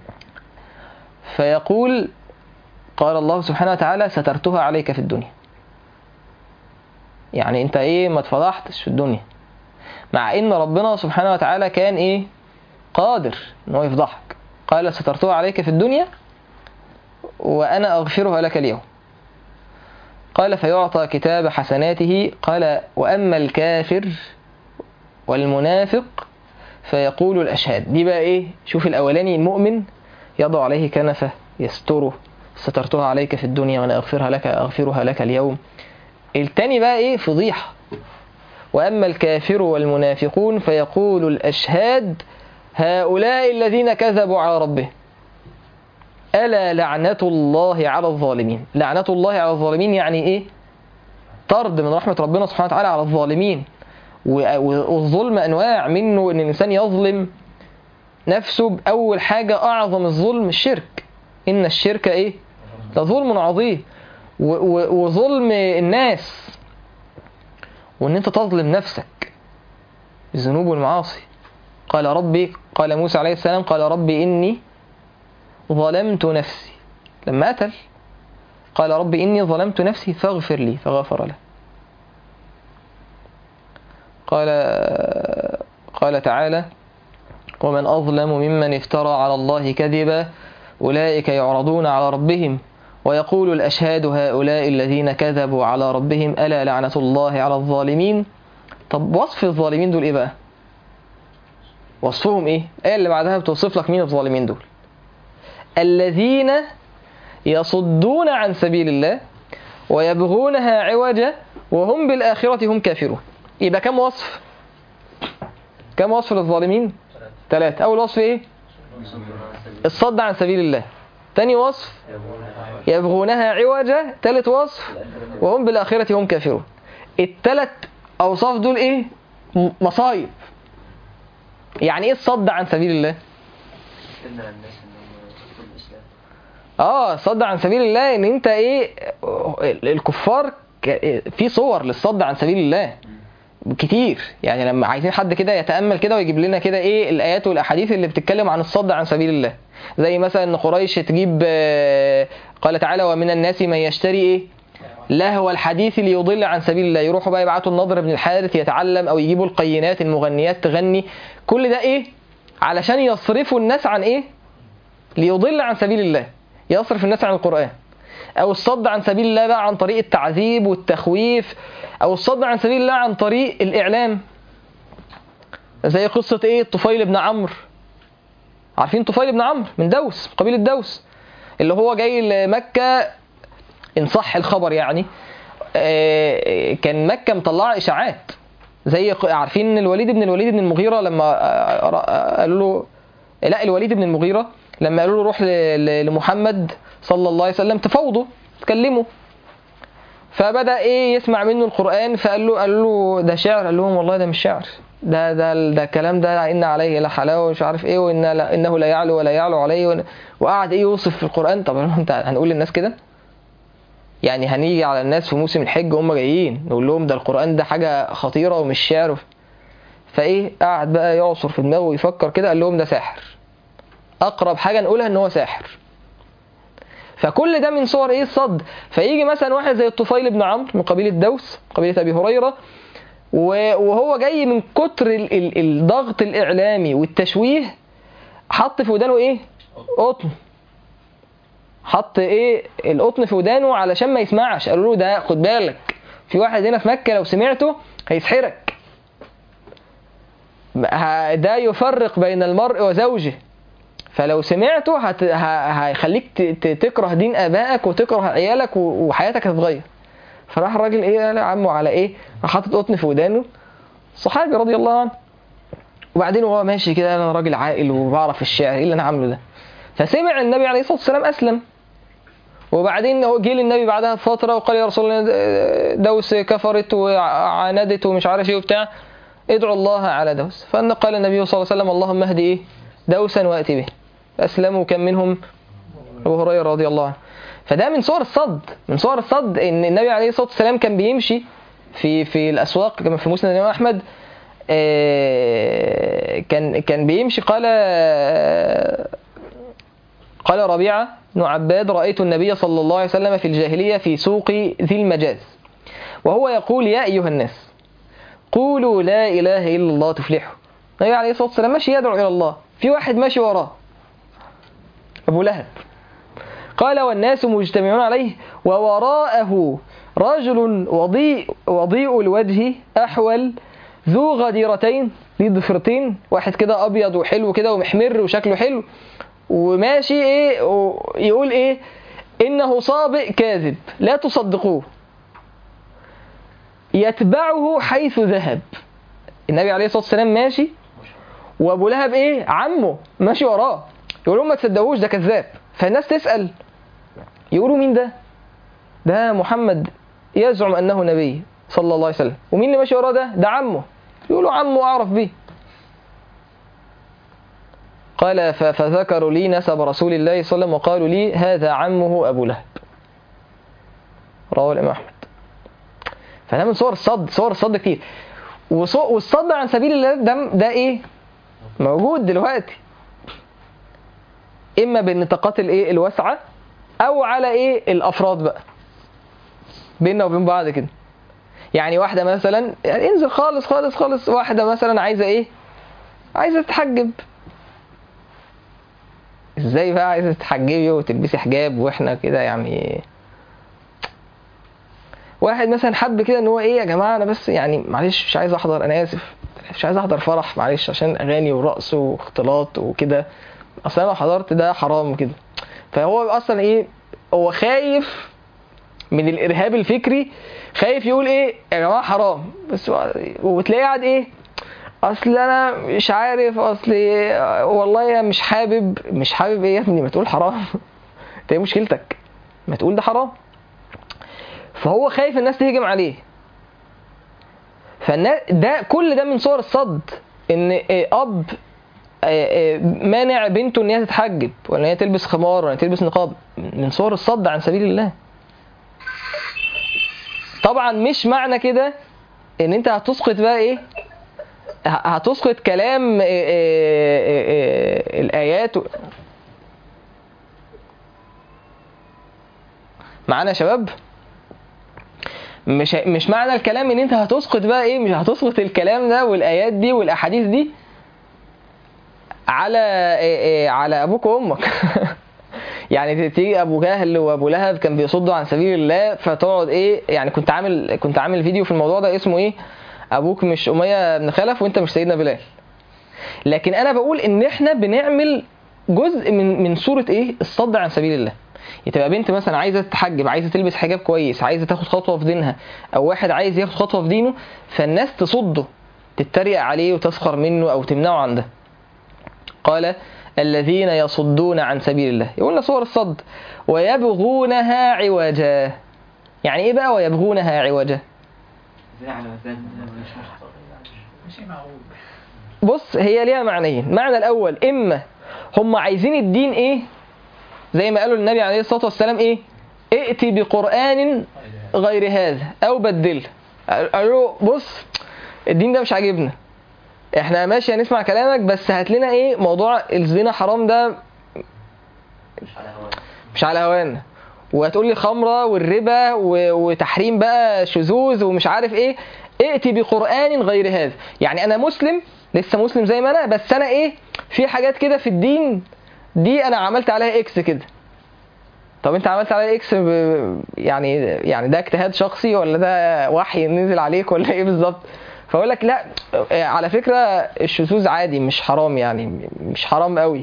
فيقول قال الله سبحانه وتعالى سترتها عليك في الدنيا يعني انت ايه ما اتفضحتش في الدنيا مع ان ربنا سبحانه وتعالى كان ايه قادر ان هو يفضحك قال سترتها عليك في الدنيا وانا اغفرها لك اليوم قال فيعطى كتاب حسناته قال واما الكافر والمنافق فيقول الاشهاد دي بقى ايه شوف الاولاني المؤمن يضع عليه كنفه يستره سترتها عليك في الدنيا وانا اغفرها لك اغفرها لك اليوم التاني بقى ايه فضيحة واما الكافر والمنافقون فيقول الاشهاد هؤلاء الذين كذبوا على ربهم ألا لعنة الله على الظالمين لعنة الله على الظالمين يعني إيه طرد من رحمة ربنا سبحانه وتعالى على الظالمين والظلم أنواع منه أن الإنسان يظلم نفسه بأول حاجة أعظم الظلم الشرك إن الشرك إيه لظلم عظيم وظلم الناس وان انت تظلم نفسك بالذنوب والمعاصي قال ربي قال موسى عليه السلام قال ربي اني ظلمت نفسي لما قتل قال ربي اني ظلمت نفسي فاغفر لي فغفر له قال قال تعالى ومن اظلم ممن افترى على الله كذبا اولئك يعرضون على ربهم ويقول الأشهاد هؤلاء الذين كذبوا على ربهم ألا لعنة الله على الظالمين طب وصف الظالمين دول إيه بقى وصفهم إيه الآية اللي بعدها بتوصف لك مين الظالمين دول الذين يصدون عن سبيل الله ويبغونها عوجا وهم بالآخرة هم كافرون يبقى كم وصف كم وصف للظالمين ثلاثة أول وصف إيه الصد عن سبيل الله تاني وصف يبغونها عوجا تالت وصف وهم بالآخرة هم كافرون التلت أوصاف دول إيه مصايب يعني إيه الصد عن سبيل الله تمنع الناس انهم يدخلوا الاسلام اه صد عن سبيل الله ان انت ايه الكفار ك- في صور للصد عن سبيل الله كتير يعني لما عايزين حد كده يتامل كده ويجيب لنا كده ايه الايات والاحاديث اللي بتتكلم عن الصد عن سبيل الله زي مثلا ان قريش تجيب آه، قال تعالى ومن الناس من يشتري ايه لهو الحديث ليضل عن سبيل الله يروحوا بقى يبعتوا النضر بن الحارث يتعلم او يجيبوا القينات المغنيات تغني كل ده ايه علشان يصرفوا الناس عن ايه ليضل عن سبيل الله يصرف الناس عن القرآن أو الصد عن سبيل الله بقى عن طريق التعذيب والتخويف أو الصد عن سبيل الله عن طريق الإعلام زي قصة إيه طفيل بن عمرو عارفين طفيل بن عمرو من دوس قبيلة دوس اللي هو جاي لمكة إن صح الخبر يعني آه، كان مكة مطلعة إشاعات زي ق- عارفين الوليد بن الوليد بن المغيرة لما آه، آه، قالوا له لا الوليد بن المغيرة لما قالوا له روح ل- ل- لمحمد صلى الله عليه وسلم تفاوضوا تكلموا فبدأ ايه يسمع منه القرآن فقال له قال له ده شعر قال لهم والله ده مش شعر ده ده ده الكلام ده ان عليه لحلاوه ومش عارف ايه وان لا انه لا يعلو ولا يعلو عليه وإن- وقعد ايه يوصف في القرآن طب انت هنقول للناس كده يعني هنيجي على الناس في موسم الحج وهم جايين نقول لهم ده القرآن ده حاجة خطيرة ومش شعر فايه قعد بقى يعصر في دماغه ويفكر كده قال لهم ده ساحر اقرب حاجه نقولها ان هو ساحر فكل ده من صور ايه الصد فيجي مثلا واحد زي الطفيل بن عمرو من قبيله دوس قبيله ابي هريره و- وهو جاي من كتر ال- ال- الضغط الاعلامي والتشويه حط في ودانه ايه قطن حط ايه القطن في ودانه علشان ما يسمعش قالوا له ده خد بالك في واحد هنا في مكة لو سمعته هيسحرك ه- ده يفرق بين المرء وزوجه فلو سمعته هت... ه... هيخليك ت... ت... تكره دين ابائك وتكره عيالك و... وحياتك هتتغير فراح الراجل ايه قال يا عمو على ايه راح حاطط قطن في ودانه صحابي رضي الله عنه وبعدين وهو ماشي كده انا راجل عاقل وبعرف الشعر ايه اللي انا عامله ده فسمع النبي عليه الصلاه والسلام اسلم وبعدين هو جه للنبي بعدها بفتره وقال يا رسول الله دوس كفرت وعاندت ومش عارف ايه وبتاع ادعوا الله على دوس فان قال النبي صلى الله عليه وسلم اللهم اهدي ايه دوسا واتي به اسلموا كم منهم ابو هريره رضي الله عنه فده من صور الصد من صور الصد ان النبي عليه الصلاه والسلام كان بيمشي في في الاسواق كما في مسند الامام احمد آه، كان كان بيمشي قال قال ربيعه بن عباد رايت النبي صلى الله عليه وسلم في الجاهليه في سوق ذي المجاز وهو يقول يا ايها الناس قولوا لا اله الا الله تفلحوا النبي عليه الصلاه والسلام ماشي يدعو الى الله في واحد ماشي وراه ابو لهب قال والناس مجتمعون عليه ووراءه رجل وضيء وضيء الوجه احول ذو غديرتين ليه ضفرتين واحد كده ابيض وحلو كده ومحمر وشكله حلو وماشي ايه و- يقول ايه انه صابئ كاذب لا تصدقوه يتبعه حيث ذهب النبي عليه الصلاه والسلام ماشي وابو لهب ايه عمه ماشي وراه يقولوا ما تصدقوش ده كذاب فالناس تسال يقولوا مين ده ده محمد يزعم انه نبي صلى الله عليه وسلم ومين اللي ماشي وراه ده ده عمه يقولوا عمه اعرف بيه قال ف- فذكروا لي نسب رسول الله صلى الله عليه وسلم وقالوا لي هذا عمه ابو لهب رواه الامام احمد فده من صور الصد صور الصد كتير وصو- والصد عن سبيل الله ده ده ايه موجود دلوقتي اما بالنطاقات الايه الواسعه او على ايه الافراد بقى بيننا وبين بعض كده يعني واحده مثلا يعني انزل خالص خالص خالص واحده مثلا عايزه ايه عايزه تتحجب ازاي بقى عايزه تتحجبي وتلبسي حجاب واحنا كده يعني واحد مثلا حب كده ان هو ايه يا جماعه انا بس يعني معلش مش عايز احضر انا اسف مش عايز احضر فرح معلش عشان اغاني ورقص واختلاط وكده اصل انا لو حضرت ده حرام كده فهو اصلا ايه هو خايف من الارهاب الفكري خايف يقول ايه يا جماعه حرام بس هو- وتلاقيه قاعد ايه اصل انا مش عارف اصل والله مش حابب مش حابب ايه يا ابني ما تقول حرام انت ايه مشكلتك ما تقول ده حرام فهو خايف الناس تهجم عليه فالناس ده كل ده من صور الصد ان إيه اب إيه إيه مانع بنته ان هي تتحجب ولا ان هي تلبس خمار ولا تلبس نقاب من صور الصد عن سبيل الله طبعا مش معنى كده ان انت هتسقط بقى ايه ه- هتسقط كلام إيه إيه إيه إيه الايات و... معانا يا شباب مش مش معنى الكلام ان انت هتسقط بقى ايه مش هتسقط الكلام ده والايات دي والاحاديث دي على إيه إيه على ابوك وامك يعني تيجي ابو جهل وابو لهب كان بيصدوا عن سبيل الله فتقعد ايه يعني كنت عامل كنت عامل فيديو في الموضوع ده اسمه ايه ابوك مش اميه بن خلف وانت مش سيدنا بلال لكن انا بقول ان احنا بنعمل جزء من من صوره ايه الصد عن سبيل الله يعني تبقى بنت مثلا عايزه تتحجب عايزه تلبس حجاب كويس عايزه تاخد خطوه في دينها او واحد عايز ياخد خطوه في دينه فالناس تصده تتريق عليه وتسخر منه او تمنعه عن ده قال الذين يصدون عن سبيل الله يقولنا صور الصد ويبغونها عوجا يعني ايه بقى ويبغونها عوجا زي على مزاج مش مش شيء معقول بص هي ليها معنيين المعنى الاول اما هم عايزين الدين ايه زي ما قالوا النبي عليه الصلاه والسلام ايه ائتي بقران غير هذا او بدله قالوا بص الدين ده مش عاجبنا احنا ماشي هنسمع كلامك بس هات لنا ايه موضوع الزنا حرام ده مش على هواك مش على هوانا وهتقول لي خمره والربا و- وتحريم بقى شذوذ ومش عارف ايه ائتي بقران غير هذا يعني انا مسلم لسه مسلم زي ما انا بس انا ايه في حاجات كده في الدين دي انا عملت عليها اكس كده طب انت عملت عليه اكس ب- يعني يعني ده اجتهاد شخصي ولا ده وحي نزل عليك ولا ايه بالظبط فاقول لك لا اه، على فكره الشذوذ عادي مش حرام يعني مش حرام قوي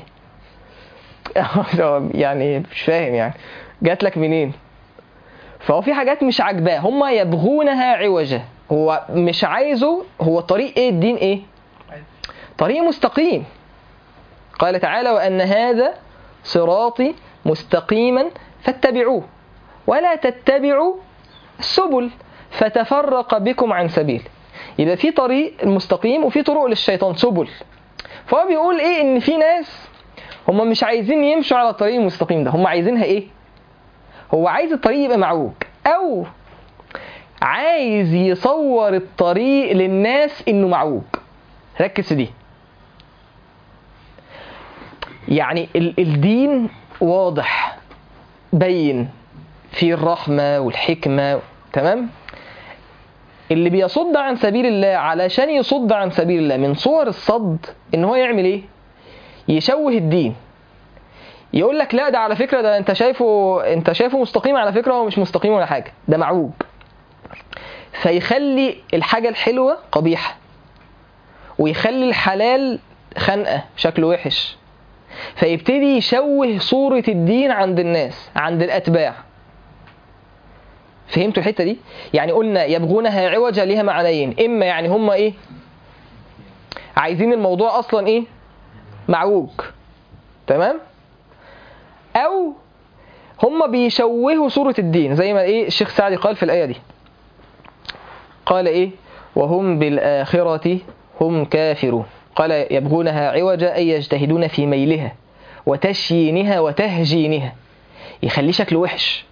يعني مش فاهم يعني جات لك منين فهو في حاجات مش عاجباه هم يبغونها عوجا هو مش عايزه هو طريق ايه الدين ايه طريق مستقيم قال تعالى وان هذا صراطي مستقيما فاتبعوه ولا تتبعوا السبل فتفرق بكم عن سبيل يبقى في طريق المستقيم وفي طرق للشيطان سبل فهو بيقول ايه ان في ناس هم مش عايزين يمشوا على الطريق المستقيم ده هم عايزينها ايه هو عايز الطريق يبقى معوج او عايز يصور الطريق للناس انه معوج ركز في دي يعني ال- الدين واضح بين في الرحمة والحكمة تمام اللي بيصد عن سبيل الله علشان يصد عن سبيل الله من صور الصد ان هو يعمل ايه يشوه الدين يقول لك لا ده على فكره ده انت شايفه انت شايفه مستقيم على فكره هو مش مستقيم ولا حاجه ده معوج فيخلي الحاجه الحلوه قبيحه ويخلي الحلال خنقه شكله وحش فيبتدي يشوه صورة الدين عند الناس عند الأتباع فهمتوا الحتة دي؟ يعني قلنا يبغونها عوجا ليها معنيين إما يعني هم إيه؟ عايزين الموضوع أصلا إيه؟ معوج تمام؟ أو هم بيشوهوا صورة الدين زي ما إيه الشيخ سعدي قال في الآية دي قال إيه؟ وهم بالآخرة هم كافرون قال يبغونها عوجا أي يجتهدون في ميلها وتشيينها وتهجينها يخليه شكله وحش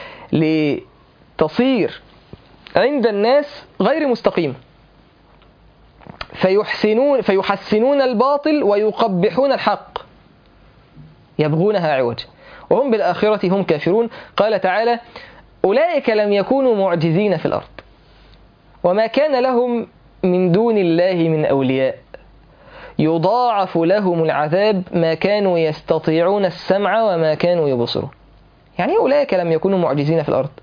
لتصير عند الناس غير مستقيم فيحسنون فيحسنون الباطل ويقبحون الحق يبغونها عوجا وهم بالآخرة هم كافرون قال تعالى أولئك لم يكونوا معجزين في الأرض وما كان لهم من دون الله من أولياء يضاعف لهم العذاب ما كانوا يستطيعون السمع وما كانوا يبصرون يعني إيه أولئك لم يكونوا معجزين في الأرض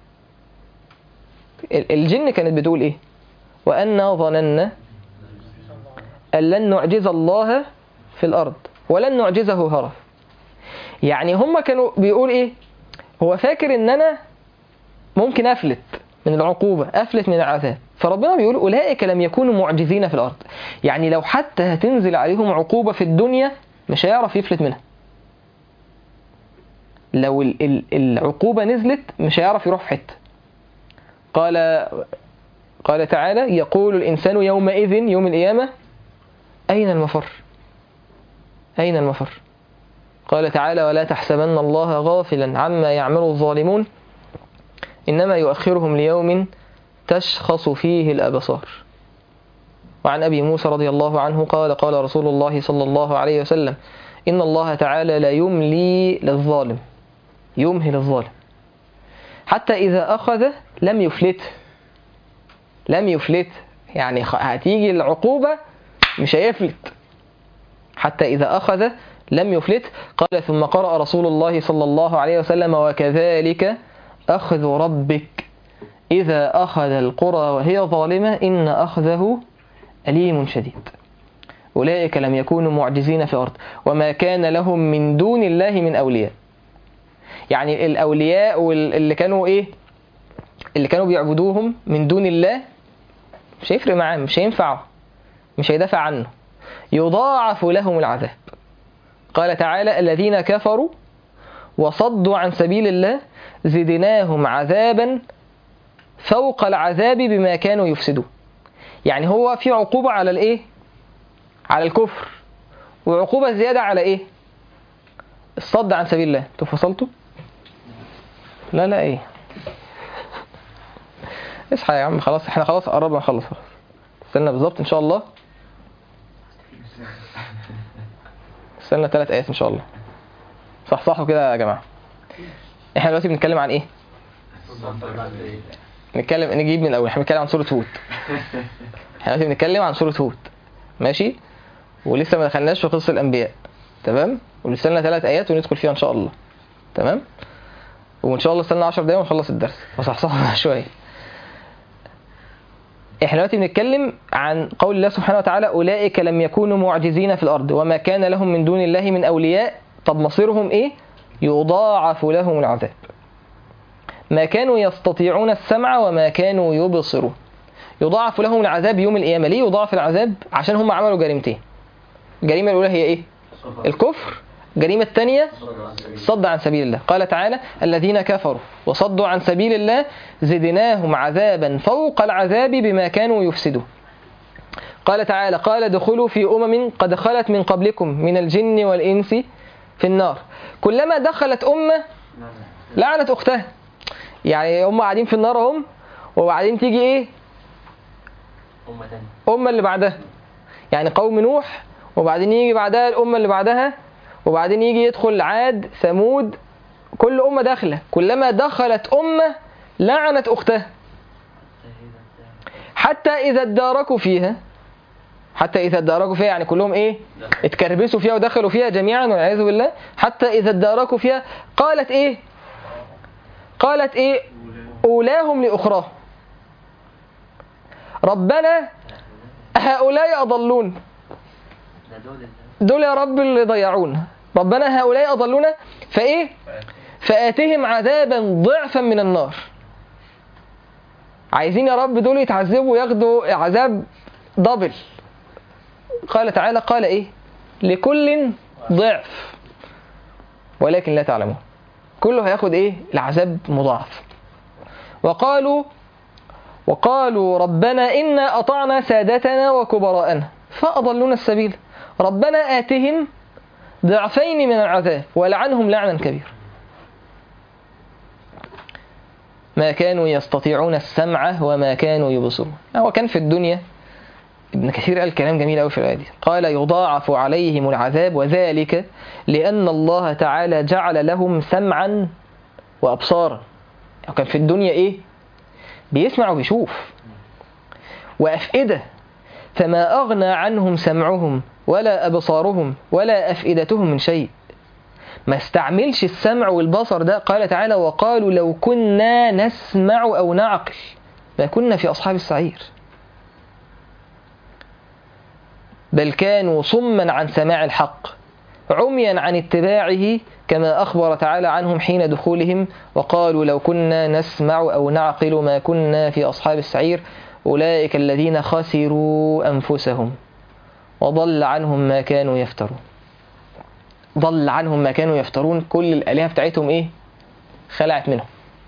ال- الجن كانت بتقول إيه وأنا ظننا أن لن نعجز الله في الأرض ولن نعجزه هرب يعني هم كانوا بيقول إيه هو فاكر إن أنا ممكن أفلت من العقوبة أفلت من العذاب فربنا بيقول أولئك لم يكونوا معجزين في الأرض يعني لو حتى هتنزل عليهم عقوبة في الدنيا مش هيعرف يفلت منها لو ال- ال- العقوبة نزلت مش هيعرف يروح في حتة قال قال تعالى يقول الإنسان يومئذ يوم القيامة أين المفر أين المفر قال تعالى ولا تحسبن الله غافلا عما يعمل الظالمون إنما يؤخرهم ليوم تشخص فيه الأبصار وعن أبي موسى رضي الله عنه قال قال رسول الله صلى الله عليه وسلم إن الله تعالى لا يملي للظالم يمهل الظالم حتى إذا أخذ لم يفلته لم يفلت يعني خ- هتيجي العقوبة مش هيفلت حتى إذا أخذ لم يفلت قال ثم قرأ رسول الله صلى الله عليه وسلم وكذلك أخذ ربك إذا أخذ القرى وهي ظالمة إن أخذه أليم شديد أولئك لم يكونوا معجزين في الأرض وما كان لهم من دون الله من أولياء يعني الأولياء واللي كانوا إيه اللي كانوا بيعبدوهم من دون الله مش هيفرق معاه مش هينفعه مش هيدافع عنه يضاعف لهم العذاب قال تعالى الذين كفروا وصدوا عن سبيل الله زدناهم عذابا فوق العذاب بما كانوا يفسدون يعني هو في عقوبة على الايه على الكفر وعقوبة زيادة على ايه الصد عن سبيل الله انتوا فصلتوا لا لا ايه اصحى يا عم خلاص احنا خلاص قربنا نخلص خلاص استنى بالظبط ان شاء الله استنى ثلاث ايات ان شاء الله صح صحوا كده يا جماعه احنا دلوقتي بنتكلم عن ايه نتكلم نجيب من الاول احنا بنتكلم عن سوره هود احنا دلوقتي بنتكلم عن سوره هود ماشي ولسه ما دخلناش في قصه الانبياء تمام ولسه لنا ثلاث ايات وندخل فيها ان شاء الله تمام وان شاء الله استنى 10 دقايق ونخلص الدرس وصحصحنا شويه احنا دلوقتي بنتكلم عن قول الله سبحانه وتعالى اولئك لم يكونوا معجزين في الارض وما كان لهم من دون الله من اولياء طب مصيرهم ايه يضاعف لهم العذاب ما كانوا يستطيعون السمع وما كانوا يبصرون يضاعف لهم العذاب يوم القيامه ليه يضاعف العذاب عشان هم عملوا جريمتين الجريمه الاولى هي ايه الكفر الجريمه الثانيه صد عن سبيل الله قال تعالى الذين كفروا وصدوا عن سبيل الله زدناهم عذابا فوق العذاب بما كانوا يفسدون قال تعالى قال ادخلوا في أمم قد خلت من قبلكم من الجن والإنس في النار كلما دخلت أمة لعنت أختها يعني هم قاعدين في النار هم وبعدين تيجي إيه أمة تانية أمة اللي بعدها يعني قوم نوح وبعدين يجي بعدها الأمة اللي بعدها وبعدين يجي يدخل عاد ثمود كل أمة داخلة كلما دخلت أمة لعنت أختها حتى إذا اداركوا فيها حتى إذا اداركوا فيها يعني كلهم إيه اتكربسوا فيها ودخلوا فيها جميعا والعياذ بالله حتى إذا اداركوا فيها قالت إيه قالت إيه أولاهم لأخراهم ربنا هؤلاء أضلون ده دول اللي دول يا رب اللي ضيعونا ربنا هؤلاء أضلونا فإيه فآتهم عذابا ضعفا من النار عايزين يا رب دول يتعذبوا وياخدوا عذاب دبل قال تعالى قال إيه لكل ضعف ولكن لا تعلمون كله هياخد إيه العذاب مضاعف وقالوا وقالوا ربنا إنا أطعنا سادتنا وكبراءنا فأضلونا السبيل ربنا آتهم ضعفين من العذاب ولعنهم لعنا كبيرا ما كانوا يستطيعون السمع وما كانوا يبصرون هو كان في الدنيا ابن كثير قال كلام جميل قوي في الآية دي قال يضاعف عليهم العذاب وذلك لأن الله تعالى جعل لهم سمعا وأبصارا هو كان في الدنيا إيه بيسمع وبيشوف وأفئدة فما أغنى عنهم سمعهم ولا أبصارهم ولا أفئدتهم من شيء ما استعملش السمع والبصر ده قال تعالى وقالوا لو كنا نسمع أو نعقل ما كنا في أصحاب السعير بل كانوا صما عن سماع الحق عميا عن اتباعه كما أخبر تعالى عنهم حين دخولهم وقالوا لو كنا نسمع أو نعقل ما كنا في أصحاب السعير أولئك الذين خسروا أنفسهم وضل عنهم ما كانوا يفترون ضل عنهم ما كانوا يفترون كل الآلهة بتاعتهم إيه خلعت منهم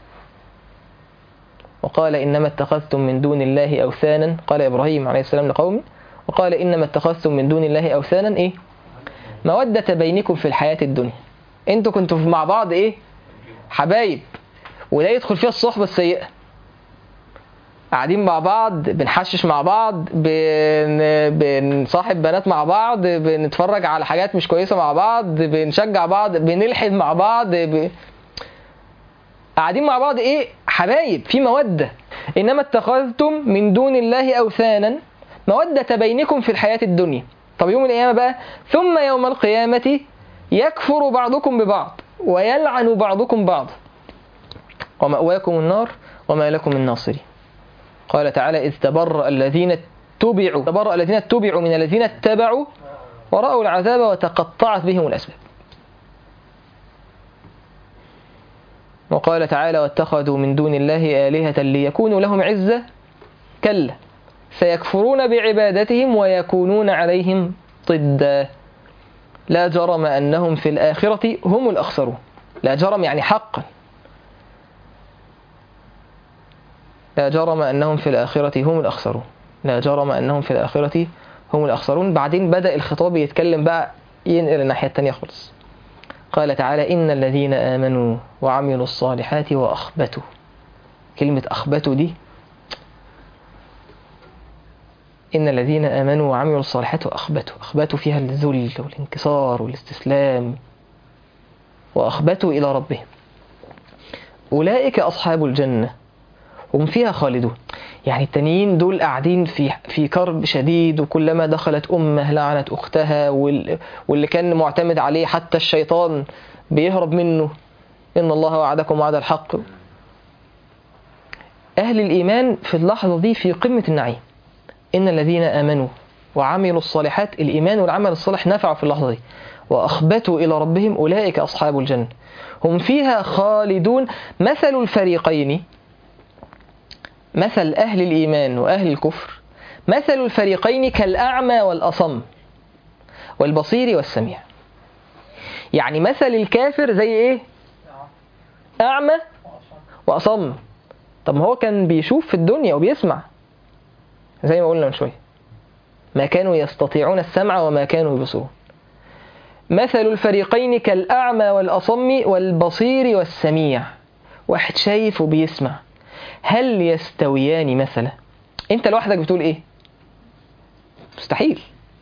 وقال إنما اتخذتم من دون الله أوثانا قال إبراهيم عليه السلام لقومه وقال إنما اتخذتم من دون الله أوثانا إيه مودة بينكم في الحياة الدنيا انتوا كنتوا مع بعض إيه حبايب وده يدخل فيها الصحبة السيئة قاعدين مع بعض بنحشش مع بعض بن... بنصاحب بنات مع بعض بنتفرج على حاجات مش كويسة مع بعض بنشجع بعض بنلحد مع بعض ب... قاعدين مع بعض ايه حبايب في مودة انما اتخذتم من دون الله اوثانا مودة بينكم في الحياة الدنيا طب يوم القيامة بقى ثم يوم القيامة يكفر بعضكم ببعض ويلعن بعضكم بعض ومأواكم النار وما لكم من ناصرين قال تعالى إذ تبرأ الذين اتبعوا تبرأ الذين اتبعوا من الذين اتبعوا ورأوا العذاب وتقطعت بهم الأسباب وقال تعالى واتخذوا من دون الله آلهة ليكونوا لهم عزة كلا سيكفرون بعبادتهم ويكونون عليهم ضدا لا جرم أنهم في الآخرة هم الأخسرون لا جرم يعني حقا لا جرم أنهم في الآخرة هم الأخسرون لا جرم أنهم في الآخرة هم الأخسرون بعدين بدأ الخطاب يتكلم بقى ينقل الناحية التانية خالص قال تعالى إن الذين آمنوا وعملوا الصالحات وأخبتوا كلمة أخبتوا دي إن الذين آمنوا وعملوا الصالحات وأخبتوا أخبتوا فيها الذل والانكسار والاستسلام وأخبتوا إلى ربهم أولئك أصحاب الجنة هم فيها خالدون يعني التانيين دول قاعدين في في كرب شديد وكلما دخلت أمة لعنت أختها وال- واللي كان معتمد عليه حتى الشيطان بيهرب منه إن الله وعدكم وعد الحق أهل الإيمان في اللحظة دي في قمة النعيم إن الذين آمنوا وعملوا الصالحات الإيمان والعمل الصالح نفعوا في اللحظة دي وأخبتوا إلى ربهم أولئك أصحاب الجنة هم فيها خالدون مثل الفريقين مثل أهل الإيمان وأهل الكفر مثل الفريقين كالأعمى والأصم والبصير والسميع يعني مثل الكافر زي إيه؟ أعمى وأصم طب ما هو كان بيشوف في الدنيا وبيسمع زي ما قلنا من شوية ما كانوا يستطيعون السمع وما كانوا يبصرون مثل الفريقين كالأعمى والأصم والبصير والسميع واحد شايف وبيسمع هل يستويان مثلا انت لوحدك بتقول ايه مستحيل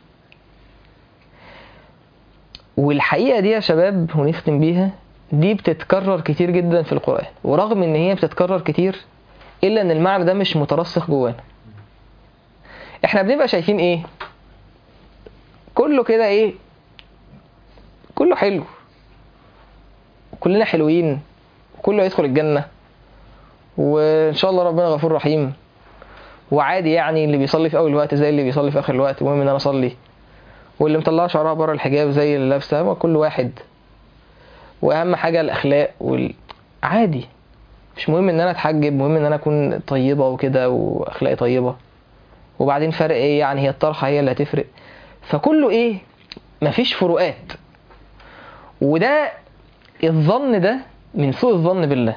والحقيقة دي يا شباب ونختم بيها دي بتتكرر كتير جدا في القرآن ورغم ان هي بتتكرر كتير الا ان المعنى ده مش مترسخ جوانا احنا بنبقى شايفين ايه كله كده ايه كله حلو كلنا حلوين كله يدخل الجنة وإن شاء الله ربنا غفور رحيم وعادي يعني اللي بيصلي في أول الوقت زي اللي بيصلي في آخر الوقت المهم إن أنا أصلي واللي مطلعه شعرها بره الحجاب زي اللي لابسه هو كل واحد وأهم حاجة الأخلاق وال... عادي مش مهم إن أنا أتحجب مهم إن أنا أكون طيبة وكده وأخلاقي طيبة وبعدين فرق إيه يعني هي الطرحة هي اللي هتفرق فكله إيه مفيش فروقات وده الظن ده من سوء الظن بالله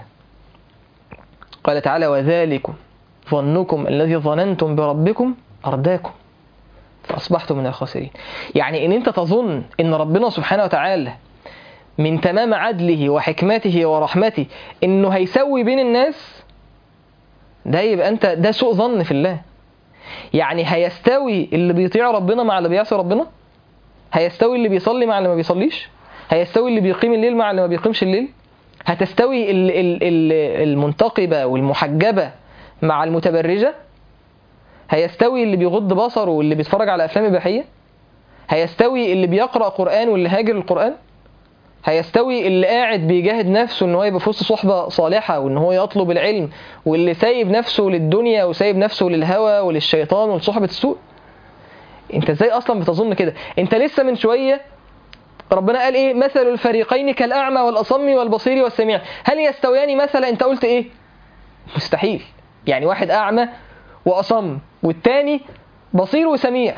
قال تعالى وذلكم ظنكم الذي ظننتم بربكم أرداكم فأصبحتم من الخاسرين يعني إن أنت تظن إن ربنا سبحانه وتعالى من تمام عدله وحكمته ورحمته إنه هيسوي بين الناس ده يبقى أنت ده سوء ظن في الله يعني هيستوي اللي بيطيع ربنا مع اللي بيعصي ربنا هيستوي اللي بيصلي مع اللي ما بيصليش هيستوي اللي بيقيم الليل مع اللي ما بيقيمش الليل هتستوي ال- ال- ال- المنتقبة والمحجبة مع المتبرجة هيستوي اللي بيغض بصره واللي بيتفرج على أفلام إباحية هيستوي اللي بيقرأ قرآن واللي هاجر القرآن هيستوي اللي قاعد بيجاهد نفسه ان هو يبقى في وسط صحبة صالحة وان هو يطلب العلم واللي سايب نفسه للدنيا وسايب نفسه للهوى وللشيطان ولصحبة السوء انت ازاي اصلا بتظن كده انت لسه من شوية ربنا قال ايه مثل الفريقين كالأعمى والأصم والبصير والسميع هل يستويان مثلا انت قلت ايه مستحيل يعني واحد أعمى وأصم والتاني بصير وسميع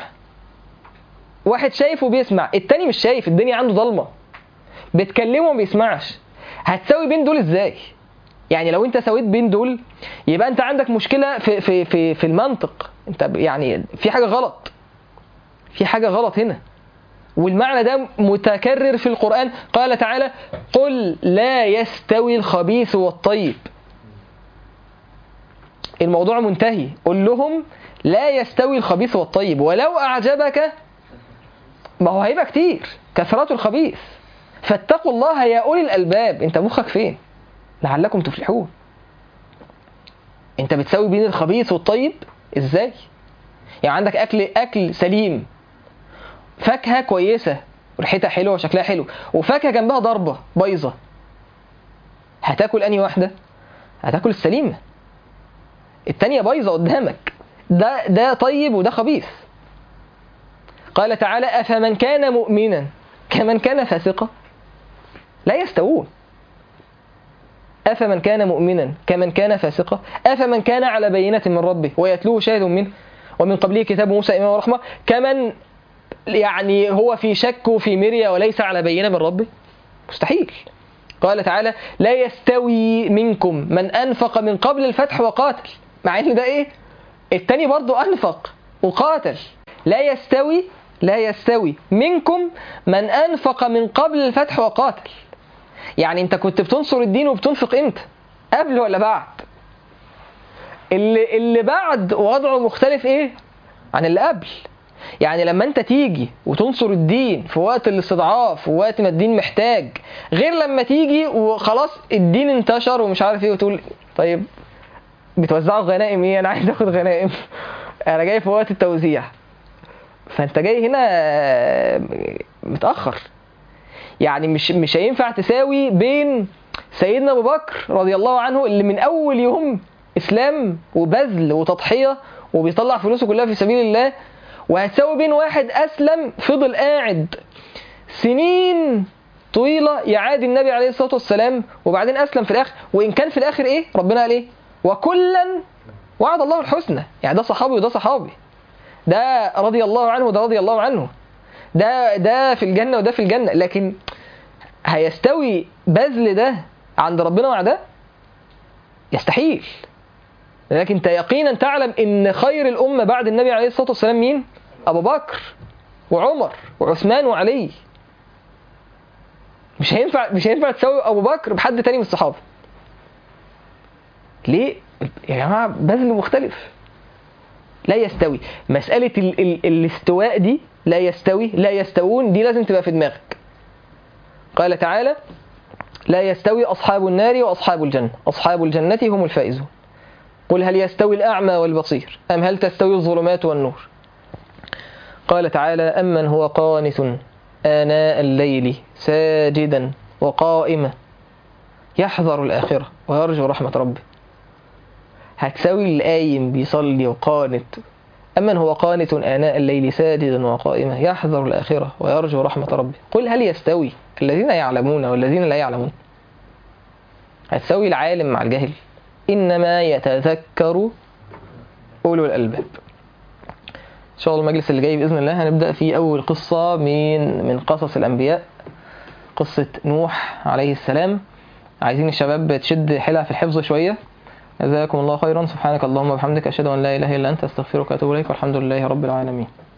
واحد شايف وبيسمع التاني مش شايف الدنيا عنده ضلمة بتكلمه وما بيسمعش هتساوي بين دول ازاي يعني لو انت سويت بين دول يبقى انت عندك مشكلة في في في في المنطق انت يعني في حاجة غلط في حاجة غلط هنا والمعنى ده متكرر في القرآن قال تعالى قل لا يستوي الخبيث والطيب الموضوع منتهي قل لهم لا يستوي الخبيث والطيب ولو أعجبك ما هو هيبقى كتير كثرة الخبيث فاتقوا الله يا أولي الألباب أنت مخك فين لعلكم تفلحون أنت بتساوي بين الخبيث والطيب إزاي يعني عندك أكل أكل سليم فاكهة كويسة ريحتها حلوة وشكلها حلو وفاكهة جنبها ضربة بايظة هتاكل أنهي واحدة؟ هتاكل السليمة التانية بايظة قدامك ده ده طيب وده خبيث قال تعالى أفمن كان مؤمنا كمن كان فاسقا لا يستوون أفمن كان مؤمنا كمن كان فاسقا أفمن كان على بينة من ربه ويتلوه شاهد منه ومن قبله كتاب موسى إمام ورحمة كمن يعني هو في شك وفي مرية وليس على بينة من ربه مستحيل قال تعالى لا يستوي منكم من أنفق من قبل الفتح وقاتل مع إن ده إيه التاني برضو أنفق وقاتل لا يستوي لا يستوي منكم من أنفق من قبل الفتح وقاتل يعني أنت كنت بتنصر الدين وبتنفق إمتى قبل ولا بعد اللي, اللي بعد وضعه مختلف إيه عن اللي قبل يعني لما انت تيجي وتنصر الدين في وقت الاستضعاف ووقت ما الدين محتاج غير لما تيجي وخلاص الدين انتشر ومش عارف ايه وتقول طيب بتوزعوا غنائم ايه انا عايز اخد غنائم انا جاي في وقت التوزيع فانت جاي هنا متاخر يعني مش مش هينفع تساوي بين سيدنا ابو بكر رضي الله عنه اللي من اول يوم اسلام وبذل وتضحيه وبيطلع فلوسه كلها في سبيل الله وهتساوي بين واحد اسلم فضل قاعد سنين طويله يعادي النبي عليه الصلاه والسلام وبعدين اسلم في الاخر وان كان في الاخر ايه ربنا قال ايه وكلا وعد الله الحسنى يعني ده صحابي وده صحابي ده رضي الله عنه وده رضي الله عنه ده ده في الجنه وده في الجنه لكن هيستوي بذل ده عند ربنا مع ده يستحيل لكن انت يقينا تعلم ان خير الامه بعد النبي عليه الصلاه والسلام مين ابو بكر وعمر وعثمان وعلي مش هينفع مش هينفع تساوي ابو بكر بحد تاني من الصحابه ليه يا جماعه بذل مختلف لا يستوي مساله ال ال الاستواء دي لا يستوي لا يستوون دي لازم تبقى في دماغك قال تعالى لا يستوي أصحاب النار وأصحاب الجنة أصحاب الجنة هم الفائزون قل هل يستوي الأعمى والبصير أم هل تستوي الظلمات والنور قال تعالى أمن هو قانت آناء الليل ساجدا وقائما يحذر الآخرة ويرجو رحمة ربه هتساوي القايم بيصلي وقانت أمن هو قانت آناء الليل ساجدا وقائما يحذر الآخرة ويرجو رحمة ربه قل هل يستوي الذين يعلمون والذين لا يعلمون هتساوي العالم مع الجاهل إنما يتذكر أولو الألباب إن شاء الله المجلس اللي جاي بإذن الله هنبدأ في أول قصة من من قصص الأنبياء قصة نوح عليه السلام عايزين الشباب تشد حيلها في الحفظ شوية جزاكم الله خيرا سبحانك اللهم وبحمدك أشهد أن لا إله إلا أنت أستغفرك وأتوب إليك والحمد لله رب العالمين